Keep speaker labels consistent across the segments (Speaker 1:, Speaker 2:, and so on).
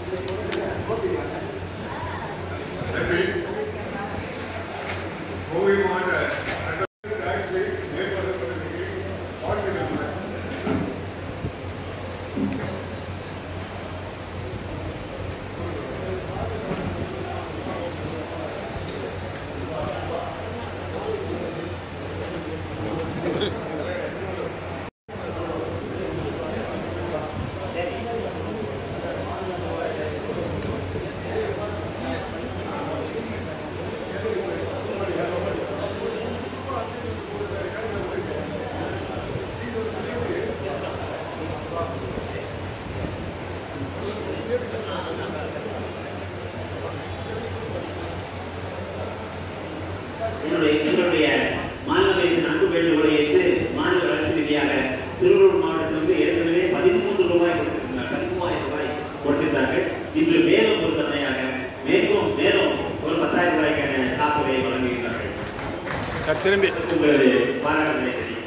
Speaker 1: என்னுடைய எங்களுடைய மாநிலத்தின் அன்பு வேண்டுகோளை ஏற்று மாநில வளர்ச்சி ரீதியாக திருவள்ளூர் மாவட்டத்திற்கு ஏற்கனவே பதிமூன்று ரூபாய் கொடுத்திருக்கிறார் பதிமூவாயிரம் ரூபாய் கொடுத்திருந்தார்கள் இன்று மேலும் ஒரு தன்மையாக மேலும் மேலும் ஒரு பத்தாயிரம் ரூபாய்க்கான காப்புரையை வழங்குகிறார்கள்
Speaker 2: திரும்பி
Speaker 1: உங்களது பாராட்டுகளை தெரியும்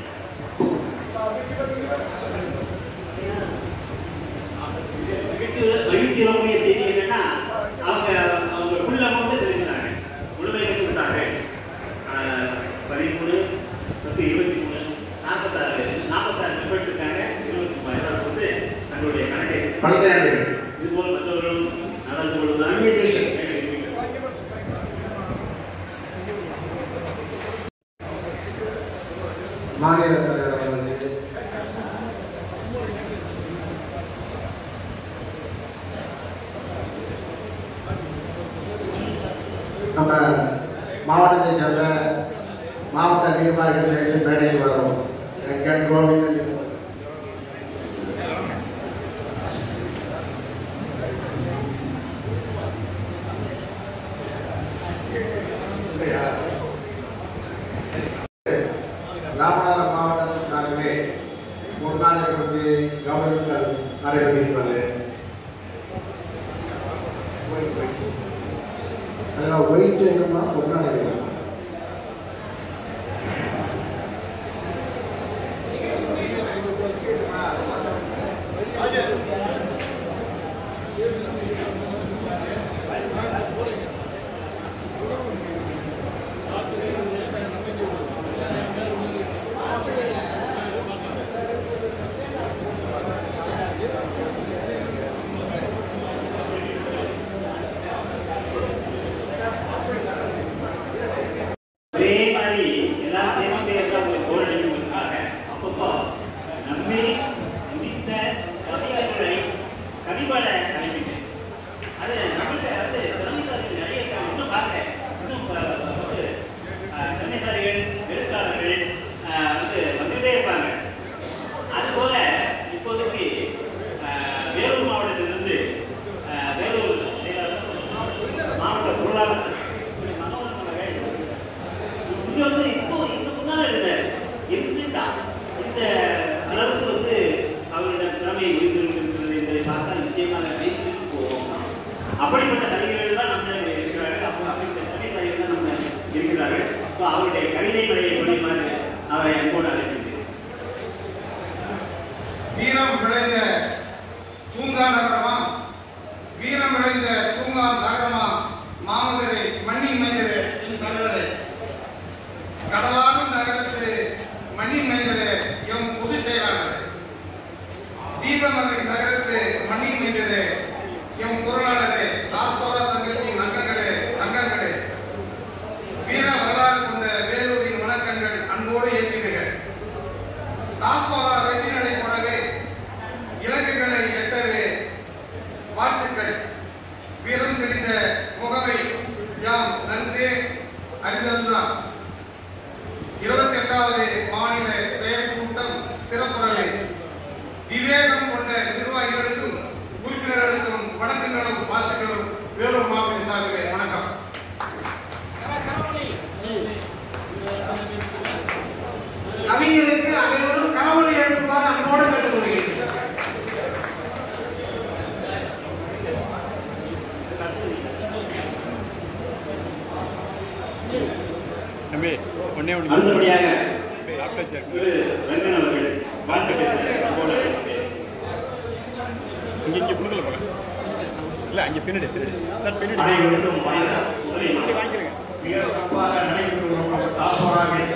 Speaker 1: மகிழ்ச்சி மகிழ்ச்சி வரக்கூடிய செய்தி என்னன்னா அவங்க அவங்க உள்ளம் வந்து தெரிஞ்சுட்டாங்க முழுமை பெற்று விட்டாங்க ஆஹ், பதிமூணு பத்து இருபத்தி மூணு நாற்பத்தாறு நாற்பத்தாறு மெம்பர்ஸ் இருக்காங்க இருபத்தி மூவாயிரம் வந்து தங்களுடைய கணக்கை
Speaker 3: பன்னிரண்டு
Speaker 1: இதுபோல் மற்றவர்களும் நடந்து கொள்வதால்
Speaker 3: Invitation. மாநில தலைவர் அவர்களுக்கு நம்ம மாவட்டத்தை சேர்ந்த மாவட்ட நிர்வாகிகள் நேசம் மேடைக்கு வரும் வெங்கட் கோவிந்தன் ராமநாதபுரம் மாவட்டத்தின் சார்பிலே முன்னாள் பற்றி கவனித்தல் நடைபெற்றிருப்பது அதில் ஒயிட் வேணுமா பொன்னாடை வேணுமா
Speaker 1: ஒரே மாதிரி எல்லா பேருமே எல்லாம் ஒரு கோரடிப்பதற்காக அப்பப்போ நம்மில் முடித்த கவிதைகளை கவிபாட அனுப்பிட்டேன் அது நம்மகிட்ட வந்து திறமைசாலிகள் நிறைய இருக்காங்க இன்னும் பாருங்க இன்னும் ப- வந்து அஹ், திறமைசாலிகள் எழுத்தாளர்கள் அஹ், வந்து வந்துகிட்டே இருப்பாங்க அதுபோல இப்போதைக்கு அஹ், வேலூர் மாவட்டத்திலிருந்து அஹ், வேலூர் மாவட்ட பொருளாளர் திரு மனோகரன் அவர்கள் இங்க வந்து இப்போ இங்க முன்னால இருந்த இன்சிடென்டா இந்த அளவுக்கு வந்து அவருடைய திறமை இருந்திருக்கிறது என்பதை பார்த்தா நிச்சயமாக பேசிட்டு போவோம் அப்படிப்பட்ட கவிஞர்கள் தான் நம்ம இருக்கிறார்கள் அப்போ அப்படிப்பட்ட திறமைசாலிகள் தான் நம்ம இருக்கிறார்கள் ஸோ அவருடைய கவிதை மழையை பொழியுமாறு அவரை அன்போடு அழைக்கின்றேன்
Speaker 4: வீரம் விளைந்த தூங்கா நகரமா வீரம் விளைந்த தூங்கா நகரமா மாமதுரை மண்ணின் மைந்தரே என் தலைவரே கடலாடும் நகரத்து மண்ணின் மைந்தரே எம் பொதுச் செயலாளரே தீபமலை நகரத்து மண்ணின் மைந்தரே எம் பொருளாளரே ராஸ்கோரா சங்கத்தின் அங்கங்களே அங்கங்களே வீர வரலாறு கொண்ட வேலூரின் வணக்கங்கள் அன்போடு ஏற்றிடுக டாஸ்கோரா வெற்றி நடை போடவே இலக்குகளை எட்டவே வாழ்த்துக்கள் வீரம் செறிந்த முகவை யாம் நன்றே அறிந்ததுதான் இருபத்தி எட்டாவது மாநில செயற்கூட்டம் சிறப்புறவே விவேகம் கொண்ட நிர்வாகிகளுக்கும் உறுப்பினர்களுக்கும் வணக்கங்களும் வாழ்த்துக்களும் வேலூர் மாவட்ட சார்பிலே வணக்கம்
Speaker 5: கவிஞருக்கு அனைவரும் கனவுகளை எழுப்புமாறு அன்போடு கேட்டுக்கொள்கிறேன்
Speaker 2: தம்பி ஒன்னே ஒன்று
Speaker 1: அடுத்தபடியாக
Speaker 2: லேப்டாப் சேர்க்கு
Speaker 1: திரு ரங்கன் அவர்கள் வாழ்த்து பேச அன்போடு அழைக்கின்றேன்.
Speaker 2: இங்கே இங்கே கொடுக்கல போல இல்லை அங்கே பின்னாடி பின்னாடி சார் பின்னாடி
Speaker 1: அனைவருக்கும் வணக்கம் முதலில்
Speaker 2: பின்னாடி வாங்கிக்கிறேங்க
Speaker 3: மிக சிறப்பாக நடைபெற்று வரும் டாஸ்மாராவில்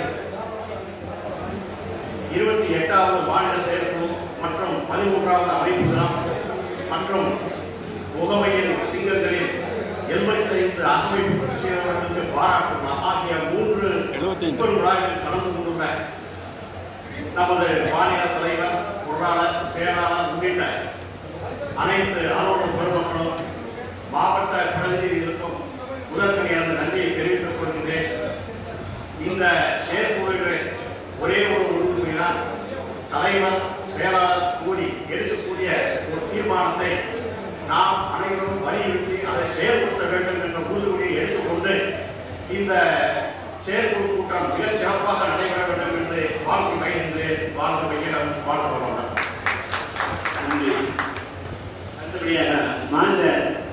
Speaker 3: இருபத்தி எட்டாவது மாநில செயற்குழு மற்றும் பதிமூன்றாவது அமைப்பு தினம் மற்றும் முகமையின் சிங்கங்களில் எண்பத்தைந்து அகமைப்பு பூர்த்தி செய்தவர்களுக்கு பாராட்டு ஆகிய மூன்று
Speaker 2: 75.
Speaker 3: முப்பது விழாவில் கலந்து கொண்டுள்ள நமது மாநில தலைவர் பொருளாளர் செயலாளர் உள்ளிட்ட அனைத்து அலுவலர் பெருமக்களும் மாவட்ட பிரதிநிதிகளுக்கும் முதற்கணி எனது நன்றியை தெரிவித்துக் கொள்கின்றேன் இந்த செயற்குழுவில் ஒரே ஒரு உறுதிமொழிதான் தலைவர் செயலாளர் கூடி எடுக்கக்கூடிய ஒரு தீர்மானத்தை நாம் அனைவரும் வலியுறுத்தி அதை செயல்படுத்த வேண்டும் என்ற உறுதிமொழியை எடுத்துக்கொண்டு இந்த செயற்குழு கூட்டம் மிகச் சிறப்பாக நடைபெற வேண்டும் என்று வாழ்த்து பயிர்கின்றேன் வாழ்க வையம் வாழ்க வளமுடன்
Speaker 1: நன்றி அடுத்தபடியாக மாநில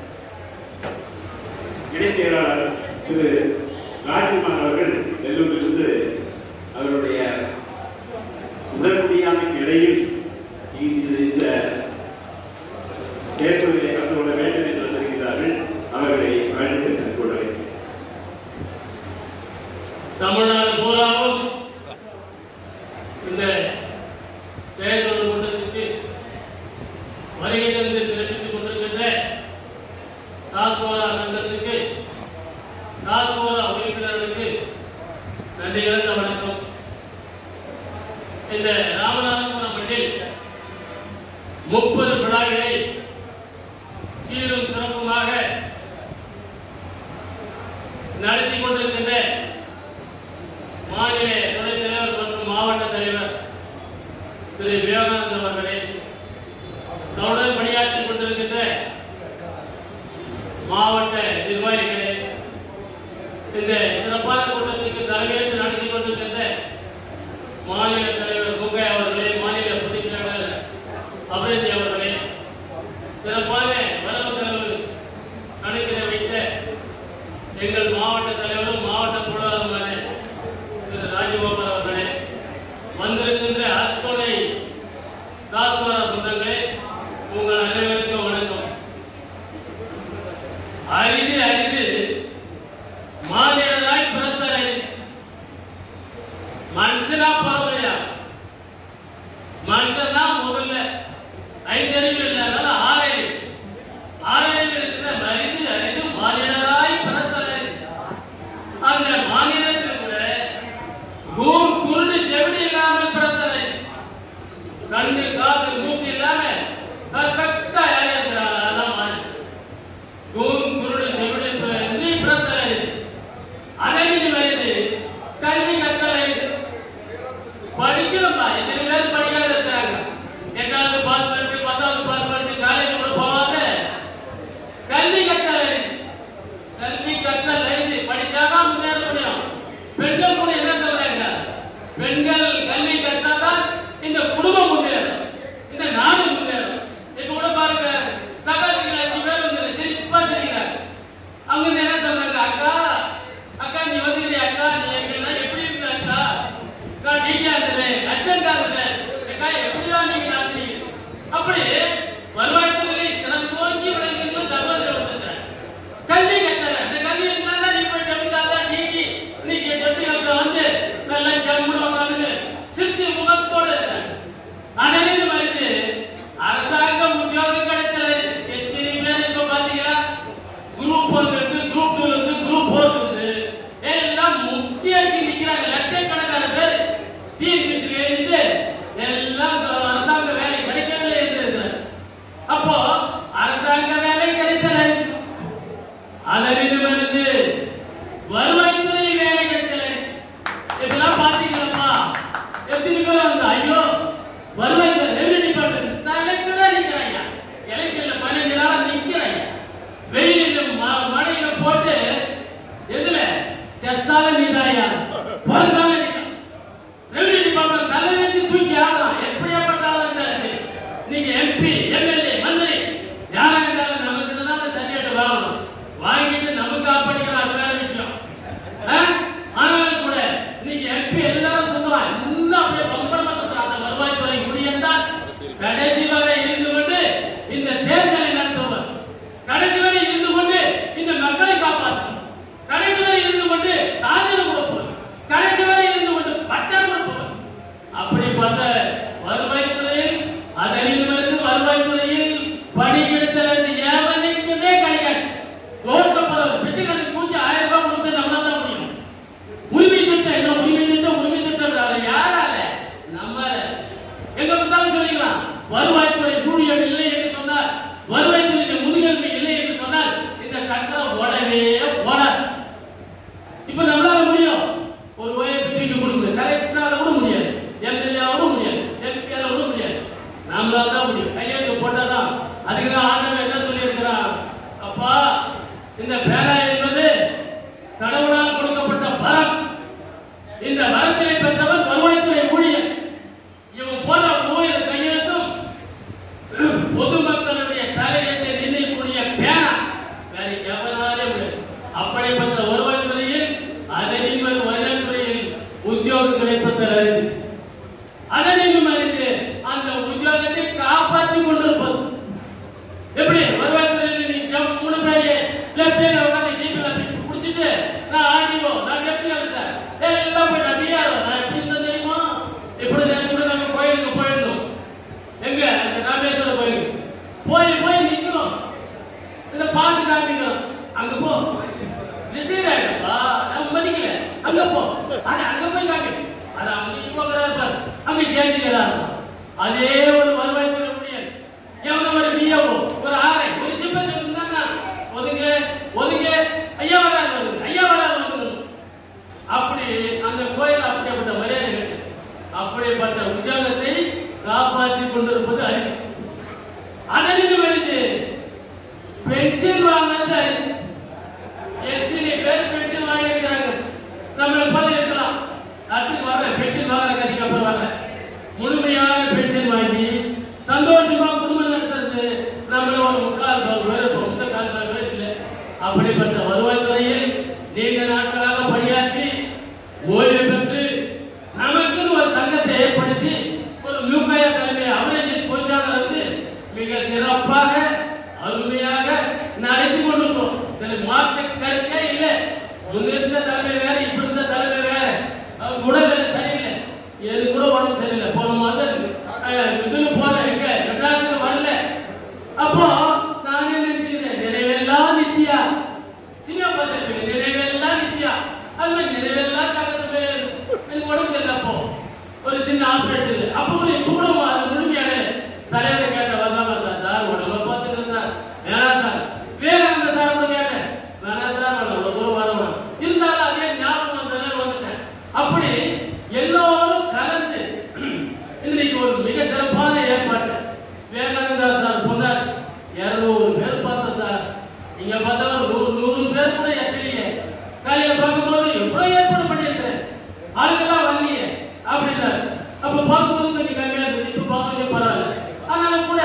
Speaker 1: இணைச் செயலாளர் திரு ராஜ்குமார் அவர்கள் வெள்ளூரிலிருந்து அவருடைய உடற்படியாமைக்கு இடையில் இது இந்த செயற்குழுவிலே கலந்து கொள்ள வேண்டும் என்று வந்திருக்கிறார்கள் அவர்களை வழிநடத்திக் கொள்ள வேண்டும்
Speaker 6: தமிழ்நாடு பூராவும் இந்த செயற்குழு கூட்டத்திற்கு வருகை தந்து சிறப்பித்துக் கொண்டிருக்கின்ற டாஸ்கோரா சங்கத்துக்கு டாஸ்கோரா உறுப்பினர்களுக்கு நன்றி கலந்த வணக்கம் இந்த ராமநாதபுரம் மண்ணில் முப்பது விழாக்களை சீரும் சிறப்புமாக நடத்தி கொண்டிருக்கின்ற மாநில துணைத் தலைவர் மற்றும் மாவட்ட தலைவர் திரு விவேகானந்த் அவர்களே நம்முடன் பணியாற்றிக் கொண்டிருக்கின்ற மாவட்ட நிர்வாகிகளே இந்த சிறப்பான கூட்டத்திற்கு தலைமையேற்று நடத்தி கொண்டிருக்கின்ற மாநில தலைவர் குங்கை அவர்களே மாநில பொதுச் செயலாளர் அபிரஞ்சி அவர்களே சிறப்பான வரவு செலவு கணக்கிட வைத்த எங்கள் மாவட்ட தலைவரும் மாவட்ட பொருளாதாரமான திரு ராஜகோபால் அவர்களே வந்திருக்கின்ற அத்துணை தாஸ்வர சொந்தங்களே உங்கள் அனைவருக்கும் வணக்கம் அரிது அரிது மாநிலராய் பிறந்தரை மனுஷனா பரவலையா மனுஷனா முதல்ல ஐந்தறிவு இல்லாத ஆறறிவு ஆறறிவு இருக்கிற அரிது அரிது மாநிலராய் பிறந்தரை அந்த மாநிலத்தில் கூட கூர் குருடு செவிடி இல்லாமல் பிறந்ததை கண்ணு காது மூக்கு இல்லாம பர்ஃபெக்டா யார் இருக்கிறாங்க அதான் மாநிலம் கூர் குருடு செவிடி நீ பிறந்ததை அதை நீ வருது கல்வி கற்றலை படிக்கணும்பா எத்தனை பேர் படிக்காத இருக்கிறாங்க எட்டாவது பாஸ் பண்ணிட்டு பத்தாவது பாஸ் பண்ணிட்டு காலேஜ் கூட போவாங்க கல்வி கற்றலை கல்வி கற்றல் அறிந்து படிச்சாதான் முன்னேற முடியும் பெண்கள் கூட என்ன சொல்றாங்க பெண்கள் கல்வி கற்றாதான் இந்த குடும்பம் முன்னேறும் இந்த நாடு முன்னேறும் இப்ப கூட பாருங்க சகாதிகள் அஞ்சு பேர் வந்து சிரிப்பா சிரிக்கிறாங்க அவங்க வந்து என்ன சொல்றாங்க அக்கா அக்கா நீ வந்துக்கிறியா அக்கா நீ எங்கெல்லாம் எப்படி இருக்க அக்கா அக்கா நீங்க இருந்தது அச்சன் இருந்தது அக்கா எப்படிதான் நீங்க நடத்துறீங்க அப்படி வருவாய்த்துறையிலே சிறந்தோங்கி விளங்குகிற சகோதரர் வந்திருக்கிறார் கல்வி கட்டல இந்த கல்வி இருந்தா நீ போய் டெபி தாத்தா நீக்கி நீங்க டெபி கட்ட வந்து நல்லா ஜம்முன்னு உட்காந்து சிரிச்சு முகத்தோட இருக்காங்க. அதிலிருந்து வருது அரசாங்க உத்தியோகம் கிடைத்தல எத்தனை பேர் இப்ப பாத்தீங்களா குரூப் ஒன் இருந்து குரூப் டூ இருந்து குரூப் ஃபோர் இருந்து எல்லாம் முக்கிய நிக்கிறாங்க லட்சக்கணக்கான பேர் டிஎன்பிசி எழுதிட்டு எல்லாம் அரசாங்க வேலை கிடைக்கவில்லை என்று இருக்கிறார் அப்போ அரசாங்க வேலை கிடைத்தல அதற்கு வருது வருவாய்த்துறை வேலை கிடைக்கல இதெல்லாம் பாத்தீங்களா எத்தனை பேர் வந்து ஐயோ வருவாய்த்துறை ரெவன்யூ டிபார்ட்மெண்ட் தலைக்குள்ள நிக்கிறாங்க எலெக்ஷன்ல பதினஞ்சு நாளா நிக்கிறாங்க வெயில மழையில போட்டு எதுல செத்தால நீதாயா பிறந்தால நீதான் ரெவன்யூ டிபார்ட்மெண்ட் தலை வச்சு தூக்கி ஆடலாம் எப்படியாப்பட்ட ஆளா இருந்தாலும் நீங்க எம்பி எம்எல்ஏ மந்திரி யாரா இருந்தாலும் நம்ம கிட்ட தான் சர்டிபிகேட் வாங்கணும் வாங்கிட்டு நம்ம இந்த பேரா என்பது கடவுளால் கொடுக்கப்பட்ட வரம் இந்த வரத்தினை பெற்றவர் வருவாய்த்துறை ஊழியர் இவன் போன்ற ஊழியர் கையெழுத்தும் பொதுமக்களுடைய தலையத்தை நிர்ணயிக்கூடிய பேனா வேற எவனாலே முடியாது அப்படிப்பட்ட வருவாய்த்துறையில் அதனின்பது வருவாய்த்துறையில் உத்தியோகம் கிடைப்பது அறிந்து அதனினும் அறிந்து அந்த உத்தியோகத்தை காப்பாற்றிக் கொண்டிருப்பது எப்படி வருவாய்த்துறையில் நீ ஜம்ப் மூணு பேரு லெஃப்ட் சைடுல உட்கார்ந்து ஜீப்ல குடிச்சிட்டு நான் ஆடிவோ நான் லெஃப்ட் இருக்கேன் எல்லாம் போய் நான் டிஆர் நான் எப்படி இருந்தேன் தெரியுமா இப்படி நேற்று கூட நாங்க கோயிலுக்கு போயிருந்தோம் எங்க அந்த ராமேஸ்வர கோயிலுக்கு போய் போய் நிக்கிறோம் இந்த பாஸ் காமிக்கிறோம் அங்க போ ரிட்டையர் ஆயிடுப்பா நம்ம மதிக்கல அங்க போ ஆனா அங்க போய் காமி அது அவங்க போகிறாரு பாரு அங்க ஜெயிச்சுக்கிறாரு அதே ஒரு வருவாய்த்துறை ஊழியர் எவன ஒரு பிஏஓ ஒரு ஆரை ஒரு சிப்பந்தி இருந்தா ஒதுங்க ஒதுங்க ஐயா வராது ஒதுங்க ஐயா வராது ஒதுங்க அப்படி அந்த கோயில் அப்படிப்பட்ட மரியாதை கிடைச்சது அப்படிப்பட்ட உத்தியோகத்தை காப்பாற்றிக் கொண்டிருப்பது அறிவு அதற்கு வருது பென்ஷன் வாங்குறது அறிவு எத்தனை பேர் பென்ஷன் வாங்கியிருக்கிறாங்க நம்மளை போல இருக்கலாம் அடுத்து வர பென்ஷன் வாங்குற கதைக்கு அப்புறம் வர முழுமையான பென்ஷன் வாங்கி சந்தோஷமா குடும்பம் நடத்துறது நம்மள ஒரு முக்கால் பால் பேர் இப்போ முத்த கால் பால் பேர் இல்லை அப்படிப்பட்ட வருவாய்த்துறையில் நீண்ட நாட்களாக பணியாற்றி ஓய்வு பெற்று நமக்குன்னு ஒரு சங்கத்தை ஏற்படுத்தி ஒரு மியூகாயா தலைமை அமரஜித் பொய்ச்சாளர் வந்து மிக சிறப்பாக அருமையாக நடத்தி கொண்டிருக்கோம் இதில் மாற்ற கருத்தே இல்லை முன்னிருந்த தலைமை வேற இப்ப இருந்த தலைமை வேற அவர் உடல்நிலை சரியில்லை எது கூட உடம்பு சரியில்லை போன மாதம் அஹ், இதுல போன எங்க மெட்ராஸ்ல வரல அப்போ நான் என்ன நினைச்சுக்கிறேன் நினைவெல்லாம் நித்யா சின்ன பார்த்துருக்கேன் நினைவெல்லாம் நித்யா அது மாதிரி நினைவெல்லாம் சங்கத்து மேல எனக்கு உடம்பு சரியில்லை அப்போ ஒரு சின்ன ஆபரேஷன் அப்போ கூட இப்போ கூட அது முழுமையான தலைவரை கேட்ட வரலாமா சார் சார் உடம்ப பார்த்துக்கிறேன் சார் வேணாம் சார் விவேகானந்த சார் கூட கேட்டேன் வேணாம் சார் நான் அவ்வளவு தூரம் வரணும் இருந்தாலும் அதே ஞாபகம் வந்ததுனால வந்துட்டேன் அப்படி எல்லோரும் கலந்து இன்னைக்கு ஒரு மிக சிறப்பான ஏற்பாடு விவேகானந்தா சார் சொன்னார் இருநூறு பேர் பார்த்தோம் சார் இங்க பார்த்தா ஒரு நூறு நூறு பேர் கூட எத்தனையே காலையில பார்க்கும்போது எவ்வளவு ஏற்பாடு பண்ணியிருக்கிறேன் ஆளுங்கெல்லாம் வரலையே அப்படின்னாரு அப்ப பார்க்கும்போது கொஞ்சம் கம்மியா இருந்தது இப்ப பார்க்கும்போது பரவாயில்ல ஆனாலும் கூட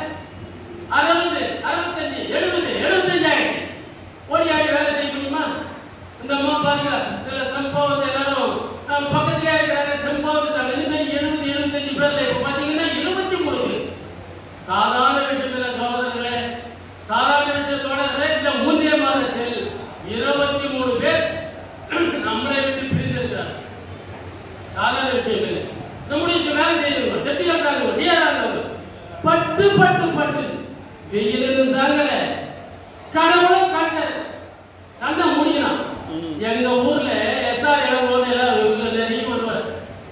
Speaker 6: அறுபது அறுபத்தஞ்சு எழுபது எழுபத்தஞ்சு ஆயிடுச்சு ஓடி ஆடி வேலை செய்ய முடியுமா இந்த அம்மா பாருங்க இதுல தம்பா வந்து எல்லாரும் அஹ், பக்கத்துலயே இருக்கிறாங்க தம்பா வந்துட்டாங்க இந்த எழுபது எழுபத்தஞ்சு பேர்ல இப்ப பாத்தீங்கன்னா இருபத்தி மூணு பேர் சாதாரண விஷயம் இல்ல சகோதரர்களே சாதாரண விஷயத்தோட இந்த முந்தைய மாதத்தில் இருபத்தி மூணு பேர் நம்மளை விட்டு பிரிந்திருக்கிறார் சாதாரண விஷயம் இல்லை நம்முடைய வேலை செய்யணும் டெப்டி இருக்காங்க டிஆர் இருக்காங்க பட்டு பட்டு பட்டு வெயில் இருந்தாங்கல கடவுளும் கட்ட சண்டை முடிக்கணும் எங்க ஊர்ல எஸ்ஆர் இளங்கோன்னு எல்லாம் இவங்க நிறைய வருவார்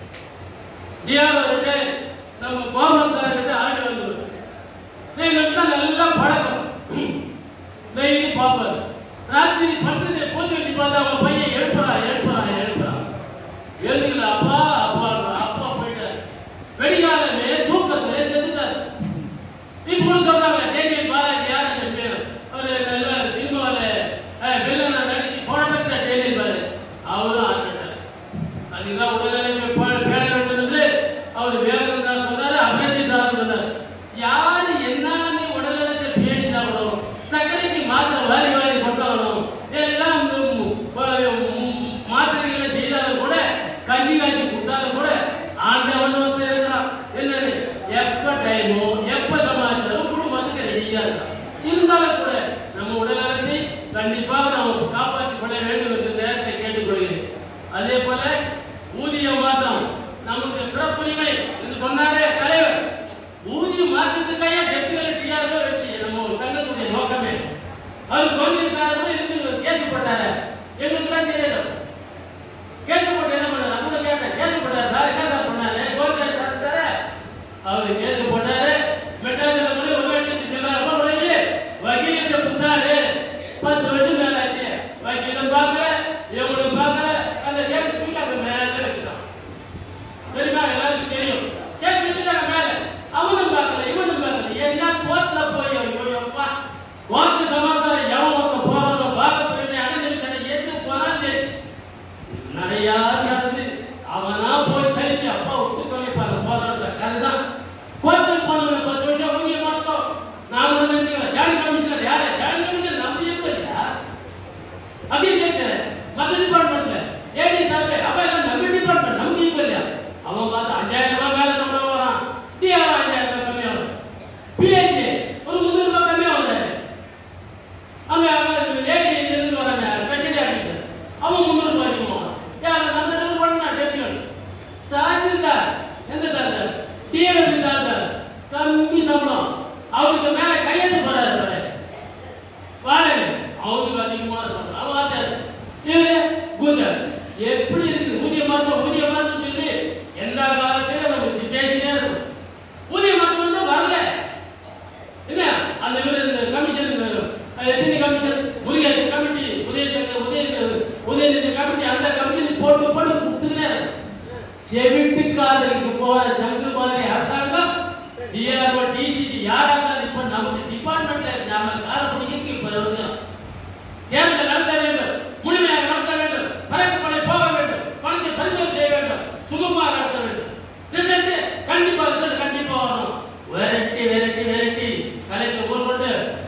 Speaker 6: டிஆர் வந்துட்டு நம்ம கோபம் சார்கிட்ட ஆடி வந்துருவார் எங்களுக்கு நல்லா பழக்கம் டெய்லி பார்ப்பாரு ராத்திரி படுத்து போட்டு வச்சு பார்த்தா அவங்க பையன் எழுப்புறா எழுப்புறா எழுப்புறா எழுதுல அப்பா அப்பா அப்பா போயிட்டாரு வெடிகாலமே தூக்கத்திலே செத்துட்டாரு இப்ப கூட சொல்றாங்க தேவி பாலாஜி யார் அந்த பேர் ஒரு நல்ல சினிமாவில வில்லனை நடிச்சு புறப்பட்ட டெய்லி பாரு அவரும் ஆக்கிட்டார் அதுதான் உடல்நிலை பேர வேண்டியது அவர் வேகம் தான் சொன்னாரு அபிநந்தி சார் சொன்னார் யாரு என்னன்னு உடல்நலத்தை பேணினாங்களோ சர்க்கரைக்கு மாத்திரை வாரி வாரி கொட்டாலும் எல்லாம் இந்த மு- வ- மு- மாத்திரைகளை செய்தாலும் கூட கஞ்சி காய்ச்சி கொடுத்தாலும் கூட ஆண்டவன் வந்து இருக்கிறான் என்னது எப்ப டைமோ எப்ப சமாச்சாரம் குடும்பத்துக்கு ரெடியா இருக்கான் இருந்தாலும் கூட நம்ம உடல்நலத்தை கண்டிப்பாக நாம் காப்பாற்றிக் கொள்ள வேண்டும் என்று நேரத்தை கேட்டுக்கொள்கிறேன் அதே போல ஊதிய மாற்றம் நமக்கு பிறப்புரிமை என்று சொன்னாரே தலைவர் ஊதிய மாற்றத்துக்காக டெப்டிகள் டிஆர்ஓ வச்சு நம்ம ஒரு சங்கத்துடைய நோக்கமே அது கவர்மெண்ட் சார் கூட இதுக்கு கேஸ் போட்டாரு எங்களுக்குலாம் தெரியல கேஸ் போட்டு என்ன பண்ணாரு அப்போ கேட்டேன் கேஸ் போட்டாரு சார் என்ன சார் பண்ணாரு கவர்மெண்ட் பார்த்துட்டாரு அவர் கேஸ் போட்டாரு மெட்ராஸ்ல கூட ஒரு லட்சத்து சில்லற ரூபாய் உடனே வக்கீலுக்கு கொடுத்தாரு பத்து வருஷம் மேல ஆச்சு வக்கீலும் பார்க்கல இவங்களும் பார்க்கல அந்த கேஸ் தூக்கி அந்த மேலே வச்சுட்டான் தெரியுமா எல்லாருக்கும் தெரியும் கேஸ் வச்சுட்டாங்க மேல அவனும் பார்க்கல இவனும் பார்க்கல என்ன கோர்ட்ல போய் ஐயோ அப்பா கோர்ட்டு சமாதானம் எவன் ஒருத்தன் போறானோ பார்க்க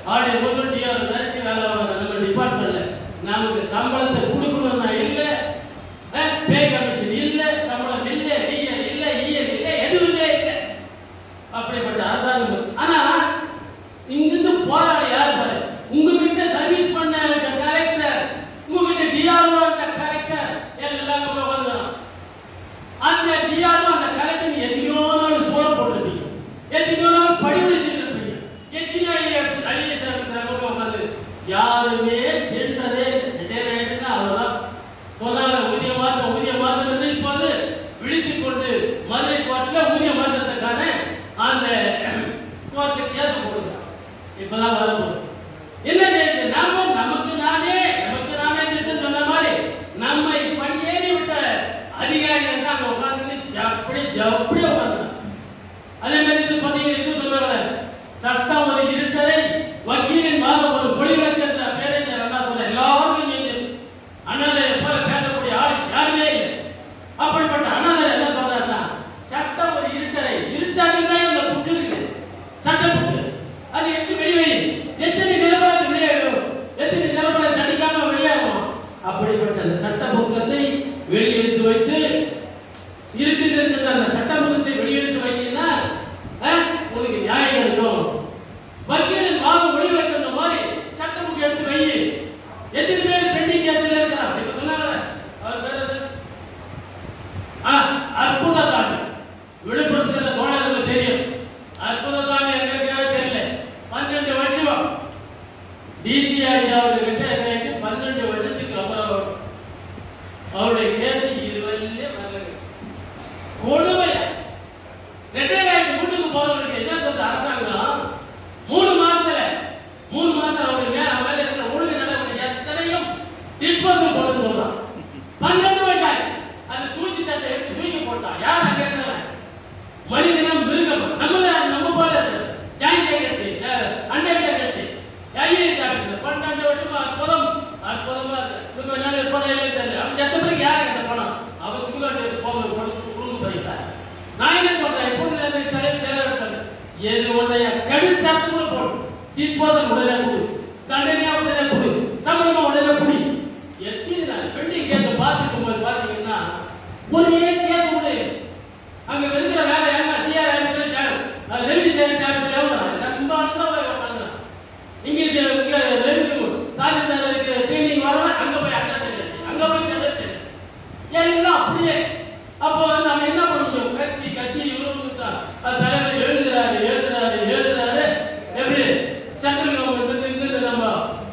Speaker 6: ஆடி முதல் டிஆர் மிரட்டி வேலை வாங்க நம்ம டிபார்ட்மெண்ட்ல நமக்கு சம்பளத்தை கொடுக்கணும்னா இல்ல பே கமிஷன் இல்ல சம்பளம் இல்ல டிஎன் இல்ல இஎன் இல்ல எதுவுமே இல்ல அப்படிப்பட்ட அரசாங்கம் ஆனா இங்கிருந்து போராடி யார் பாரு உங்ககிட்ட சர்வீஸ் பண்ண கலெக்டர் உங்ககிட்ட டிஆர்ஓ அந்த கலெக்டர் எல்லாம் கூட வந்துடும் அந்த டிஆர்ஓ அந்த கலெக்டர் எத்தனையோ நாள் சோறு போட்டிருப்பீங்க எத்தனையோ நாள் படிவு செய்திருப்பீங்க எத்தனையோ ஐஏஎஸ் ஆஃபீஸர் உட்காந்து யாருமே சென்றதே ரிட்டையர் ஆயிட்டுன்னா அவ்வளவுதான் சொன்னாங்க ஊதிய மாற்றம் ஊதிய மாற்றம் என்று இப்போது விழித்துக் கொண்டு மதுரை கோர்ட்டில் ஊதிய மாற்றத்துக்கான அந்த கோர்ட்டு கேஸ் போடுங்க இப்பதான் வரப்போகுது என்ன செய்யுது நாம நமக்கு நாமே நமக்கு நாமே திட்டம் சொன்ன மாதிரி நம்மை படியேறி விட்ட அதிகாரிகள் தான் அங்க உட்கார்ந்து ஜப்படி ஜப்படி உட்கார்ந்து அதே மாதிரி இது சொன்னீங்க இது சொல்லுவாங்க சட்டம் ஒரு இருட்டரை வக்கீலின் மாதம் ஒரு பொழிவிளக்கு என்ற பேரறிஞர் அண்ணா சொன்ன எல்லாருக்கும் தெரியும் அண்ணாதை போல பேசக்கூடிய ஆள் யாருமே இல்லை அப்படிப்பட்ட அண்ணாதை என்ன சொல்றாருன்னா சட்டம் ஒரு இருட்டரை இருட்டாரில் தான் அந்த புக்கு இருக்குது சட்ட புக்கு அது எடுத்து வெளியே எத்தனை நிலப்பரத்து வெளியேறும் எத்தனை நிலப்பரத்தை தண்டிக்காம வெளியேறும் அப்படிப்பட்ட அந்த சட்ட புக்கத்தை வெளியெடுத்து வைத்து இருக்குது இருக்கிற அந்த சட்ட புக்கத்தை வெளியெடுத்து வைத்தீங்கன்னா அஹ், உனக்கு நியாயம் கிடைக்கும் வக்கீலின் வாதம் வெளிவெடுக்கிற மாதிரி சட்ட புக் எடுத்து வை எத்தனை பேர் பெண்டிங் கேஸ்ல இருக்கிறான் இப்ப சொன்னாங்க அவர் பேர் என்ன? ஆ, அற்புதசாமி விழுப்புரத்துல தோழர்களுக்கு தெரியும் அற்புதசாமி எங்க இருக்காரு தெரியல பன்னெண்டு வருஷம் டிசிஆர் அவர்கிட்ட எனக்கு பன்னெண்டு வருஷத்துக்கு அப்புறம் அவருடைய கேஸ் இதுவரையிலே வரல கொடுமையா ரிட்டையர் ஆகிட்டு வீட்டுக்கு போறவங்களுக்கு என்ன சொல்ற அரசாங்கம் மூணு மாசத்துல மூணு மாசம் அவருக்கு மேல மேல இருக்கிற ஒழுங்கு நடவடிக்கை எத்தனையும் டிஸ்போசல் பண்ணு சொல்றான் பன்னெண்டு வருஷம் ஆச்சு அது தூசி தட்டை எடுத்து தூக்கி போட்டான் யார் அங்க இருக்கிறவன் மனிதனம் மிருகம் நம்மள நம்ம போல joint secretary under secretary IAS officer பன்னெண்டு வருஷமா அற்புதம் அற்புதமா இருக்கு இன்னும் கொஞ்ச நாள் இருப்பாரா இல்லையா தெரியல அவன் செத்த பிறகு யாருக்கு அந்த பணம் அவன் சுடுகாட்டு எடுத்து போங்க கொடுத்து கொடுக்க போயிருந்தா நான் என்ன சொல்றேன் எப்பொழுது எனக்கு தலைவர் செயலர் சொன்னேன் எது உடைய கடுத்தாத்து கூட போடும் டிஸ்போசல் உடனே கொடு தண்டனையா உடனே கொடு சம்பளமா உடனே கொடு எத்தனை நாள் பெண்டிங் கேஸ் பார்த்துக்கும் போது பாத்தீங்கன்னா ஒரே கேஸ் விடு அங்க இருக்கிற வேலை என்ன சிஆர் ஆபீஸ்ல ஜாயின் அது ரெவன்யூ சேவிங் ஆபீஸ்ல எவ்வளவு ரொம்ப தான் போய் உட்காந்துறான் இங்க இங்க இங்க ரெவன்யூ தாசில்தார் இருக்கு ட்ரைனிங் வரல அங்க போய் அட்டா செய்யறது அங்க போய் சென்டர் செய்யறது எல்லாம் அப்படியே அப்போ நம்ம என்ன பண்ணணும் கத்தி கத்தி இவரும் தலைவர் எழுதுறாரு எழுதுறாரு எழுதுறாரு எப்படி சென்ட்ரல் கவர்மெண்ட் இருந்து நம்ம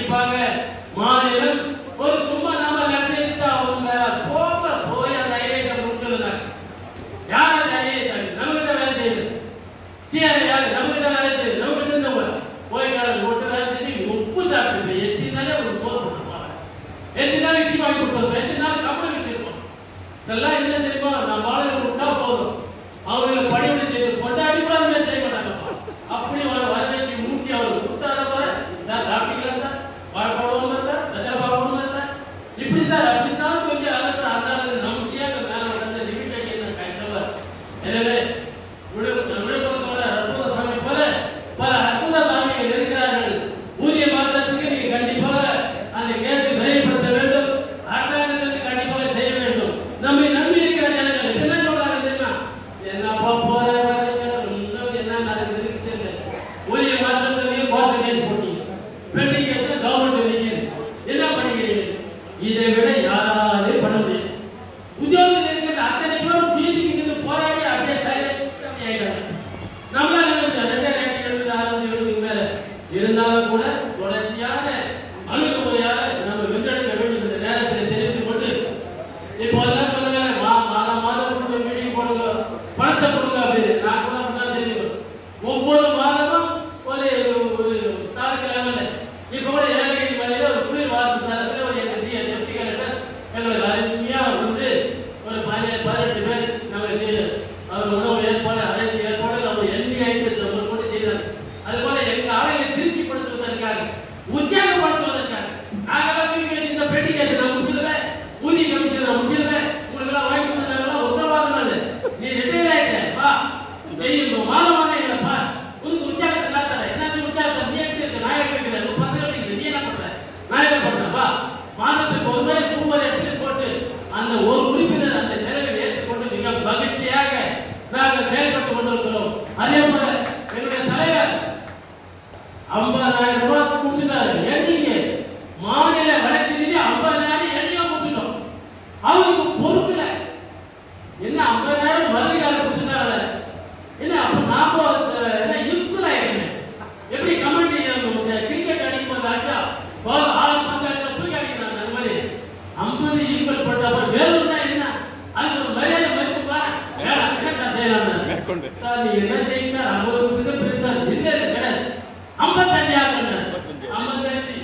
Speaker 6: கண்டிப்பாக மாநிலம் ஒரு சும்மா நாம நட்டிட்டு அவங்க போக போய் அந்த ஐஏஎஸ் முடிக்கல யார் அந்த ஐஏஎஸ் நம்மகிட்ட வேலை செய்யுது சிஆர்ஐ யாரு நம்மகிட்ட வேலை செய்யுது நம்மகிட்ட இருந்தவங்க போய் காலம் போட்டு வேலை செஞ்சு உப்பு சாப்பிட்டு எத்தினாலே ஒரு சோறு போட்டுருப்பாங்க எத்தனால இட்லி வாங்கி கொடுத்துருப்போம் எத்தனால கம்பளம் வச்சிருப்போம் இதெல்லாம் என்ன தெரியுமா நான் வாழை விட்டா போதும் அவங்களுக்கு பணிவிடை செய்து கொண்டாடி கூட அந்த மாதிரி செய்ய மாட்டாங்கப்பா அப்படி அவளை வர வச்சு மூட்டி அவருக்கு கொடுத்தாத போற சார் சாப்பிட்டீங்களா சார் வாழைப்பழம் வேணுமா சார் வெத்தலை பால் வேணுமா சார் இப்படி சார் அப்படி தான் சொல்லி அழகு அந்த அளவு நம்பிக்கையா அந்த மேல வந்து லிமிட் அடிக்கிற கஷ்டவர் எனவே விழு- விழுப்புரத்தோட அற்புத சாமி போல பல அற்புத சாமிகள் இருக்கிறார்கள் ஊதிய மாற்றத்துக்கு நீங்க கண்டிப்பாக அந்த கேஸை விரைவுபடுத்த வேண்டும் அரசாங்கத்திற்கு கண்டிப்பாக செய்ய வேண்டும் நம்மை நம்பி இருக்கிற ஜனங்கள் இப்ப என்ன சொல்றாங்க தெரியுமா என்னப்பா போற வர்றீங்க, இன்னும் என்ன நடக்குதுன்னு தெரியல ஊதிய மாற்றத்துக்கு கோர்ட்டு கேஸ் போட்டீங்க பெண்டிங் கேஸ்ல கவர்மெண்ட் நிக்குது என்ன பண்ணிக்கிறீங்க இதை விட யாராலே பண்ண முடியாது உத்தியோகத்தில் இருக்கிற அத்தனை பேரும் வீதிக்கு நின்று போராடி அப்படியே சைலண்ட் ஆயிட்டாங்க நம்மளால என்ன முடியாது? ரெண்டாயிரத்தி எழுபது ஆறாவது எழுபதுக்கு மேல இருந்தாலும் கூட தொடர்ச்சியான அணுகுமுறையால நம்ம வென்றெடுக்க வேண்டும் இந்த நேரத்தில் தெரிவித்துக் கொண்டு இப்போ எல்லாம் சொல்லுங்க மா மாதம் மாதம் கொடுக்க மீட்டிங் போடுங்க பணத்தை கொடுங்க அப்படின்னு நான் கூட அப்படிதான் செய்வேன் ஒவ்வொரு மாதமும் ஒரு ஒரு தாலுக்கு லெவலில் இப்போ கூட ஏழகிரி மலையில ஒரு குளிர் வாச தரத்தில் ஒரு எங்கள் டி டெப்டி கலெக்டர் எங்களுக்கு அருமையாக வந்து ஒரு பதினேழு பதினெட்டு பேர் நாங்கள் செய்ய அவர் உணவு ஏற்பாடு அனைத்து ஏற்பாடு நம்ம எண்ணி ஐம்பத்தி ஒன்பது கூட செய்தாங்க அது போல எங்க ஆளுங்களை திருப்திப்படுத்துவதற்காக உற்சாகப்படுத்துவதற்காக நாங்களாம் தூக்கி வச்சு இந்த பெட்டி கேஸ் நான் முடிச்சிருவேன் ஊதிய கமிஷன் நான் முடிச்சிருவேன் உங்களுக்கு எல்லாம் வாங்கி கொடுத்தாங்கலாம் உத்தரவாதம் இல்லை நீ ரிட்டையர் ஆயிட்ட வா செய்யும் மாதம் மாதம் எங்களை பார் உனக்கு உற்சாகத்தை காட்டல என்ன நீ உற்சாகத்தை நீ எப்படி இருக்க நான் எப்படி இருக்கிறேன் உன் பசங்க எப்படி இருக்கு? நீ என்ன பண்ற நான் என்ன பண்றேன் வா மாதத்துக்கு ஒரு முறை கும்பல் எடுத்து போட்டு அந்த ஒரு உறுப்பினர் அந்த செலவை ஏற்றுக்கொண்டு மிக மகிழ்ச்சியாக நாங்கள் செயல்பட்டுக் கொண்டிருக்கிறோம் அதே போல எங்களுடைய தலைவர் ஐம்பதாயிரம் ரூபாய் கொடுத்துட்டாரு எண்ணிங்க மாநில வளர்ச்சி நிதி ஐம்பதாயிரம் எண்ணியா கொடுத்துட்டோம் அவருக்கு பொறுப்புல என்ன ஐம்பதாயிரம் மறுபடியும் கொடுத்துட்டாங்க என்ன அப்ப நாம ச- என்ன ஈக்குவல் ஆயிடுமே எப்படி கமெண்ட்ரி கிரிக்கெட் அடிக்கும் போது ஆச்சா பால் ஆறு பந்து அடிச்சா தூக்கி அடிக்கிறாங்க அந்த மாதிரி ஐம்பது ஈக்குவல் பண்ண அப்புறம் வேணும்னா என்ன அதுக்கு ஒரு மரியாதை மதிப்பு பாரு வேணாம் என்ன சார் செய்யலாம்
Speaker 2: மேற்கொண்டு.
Speaker 6: சார் நீங்க என்ன செய்யுங்க சார் ஐம்பது கொடுத்து பெருசா இல்ல இல்ல கிடையாது ஐம்பத்தஞ்சாயிரம் ஐம்பத்தஞ்சு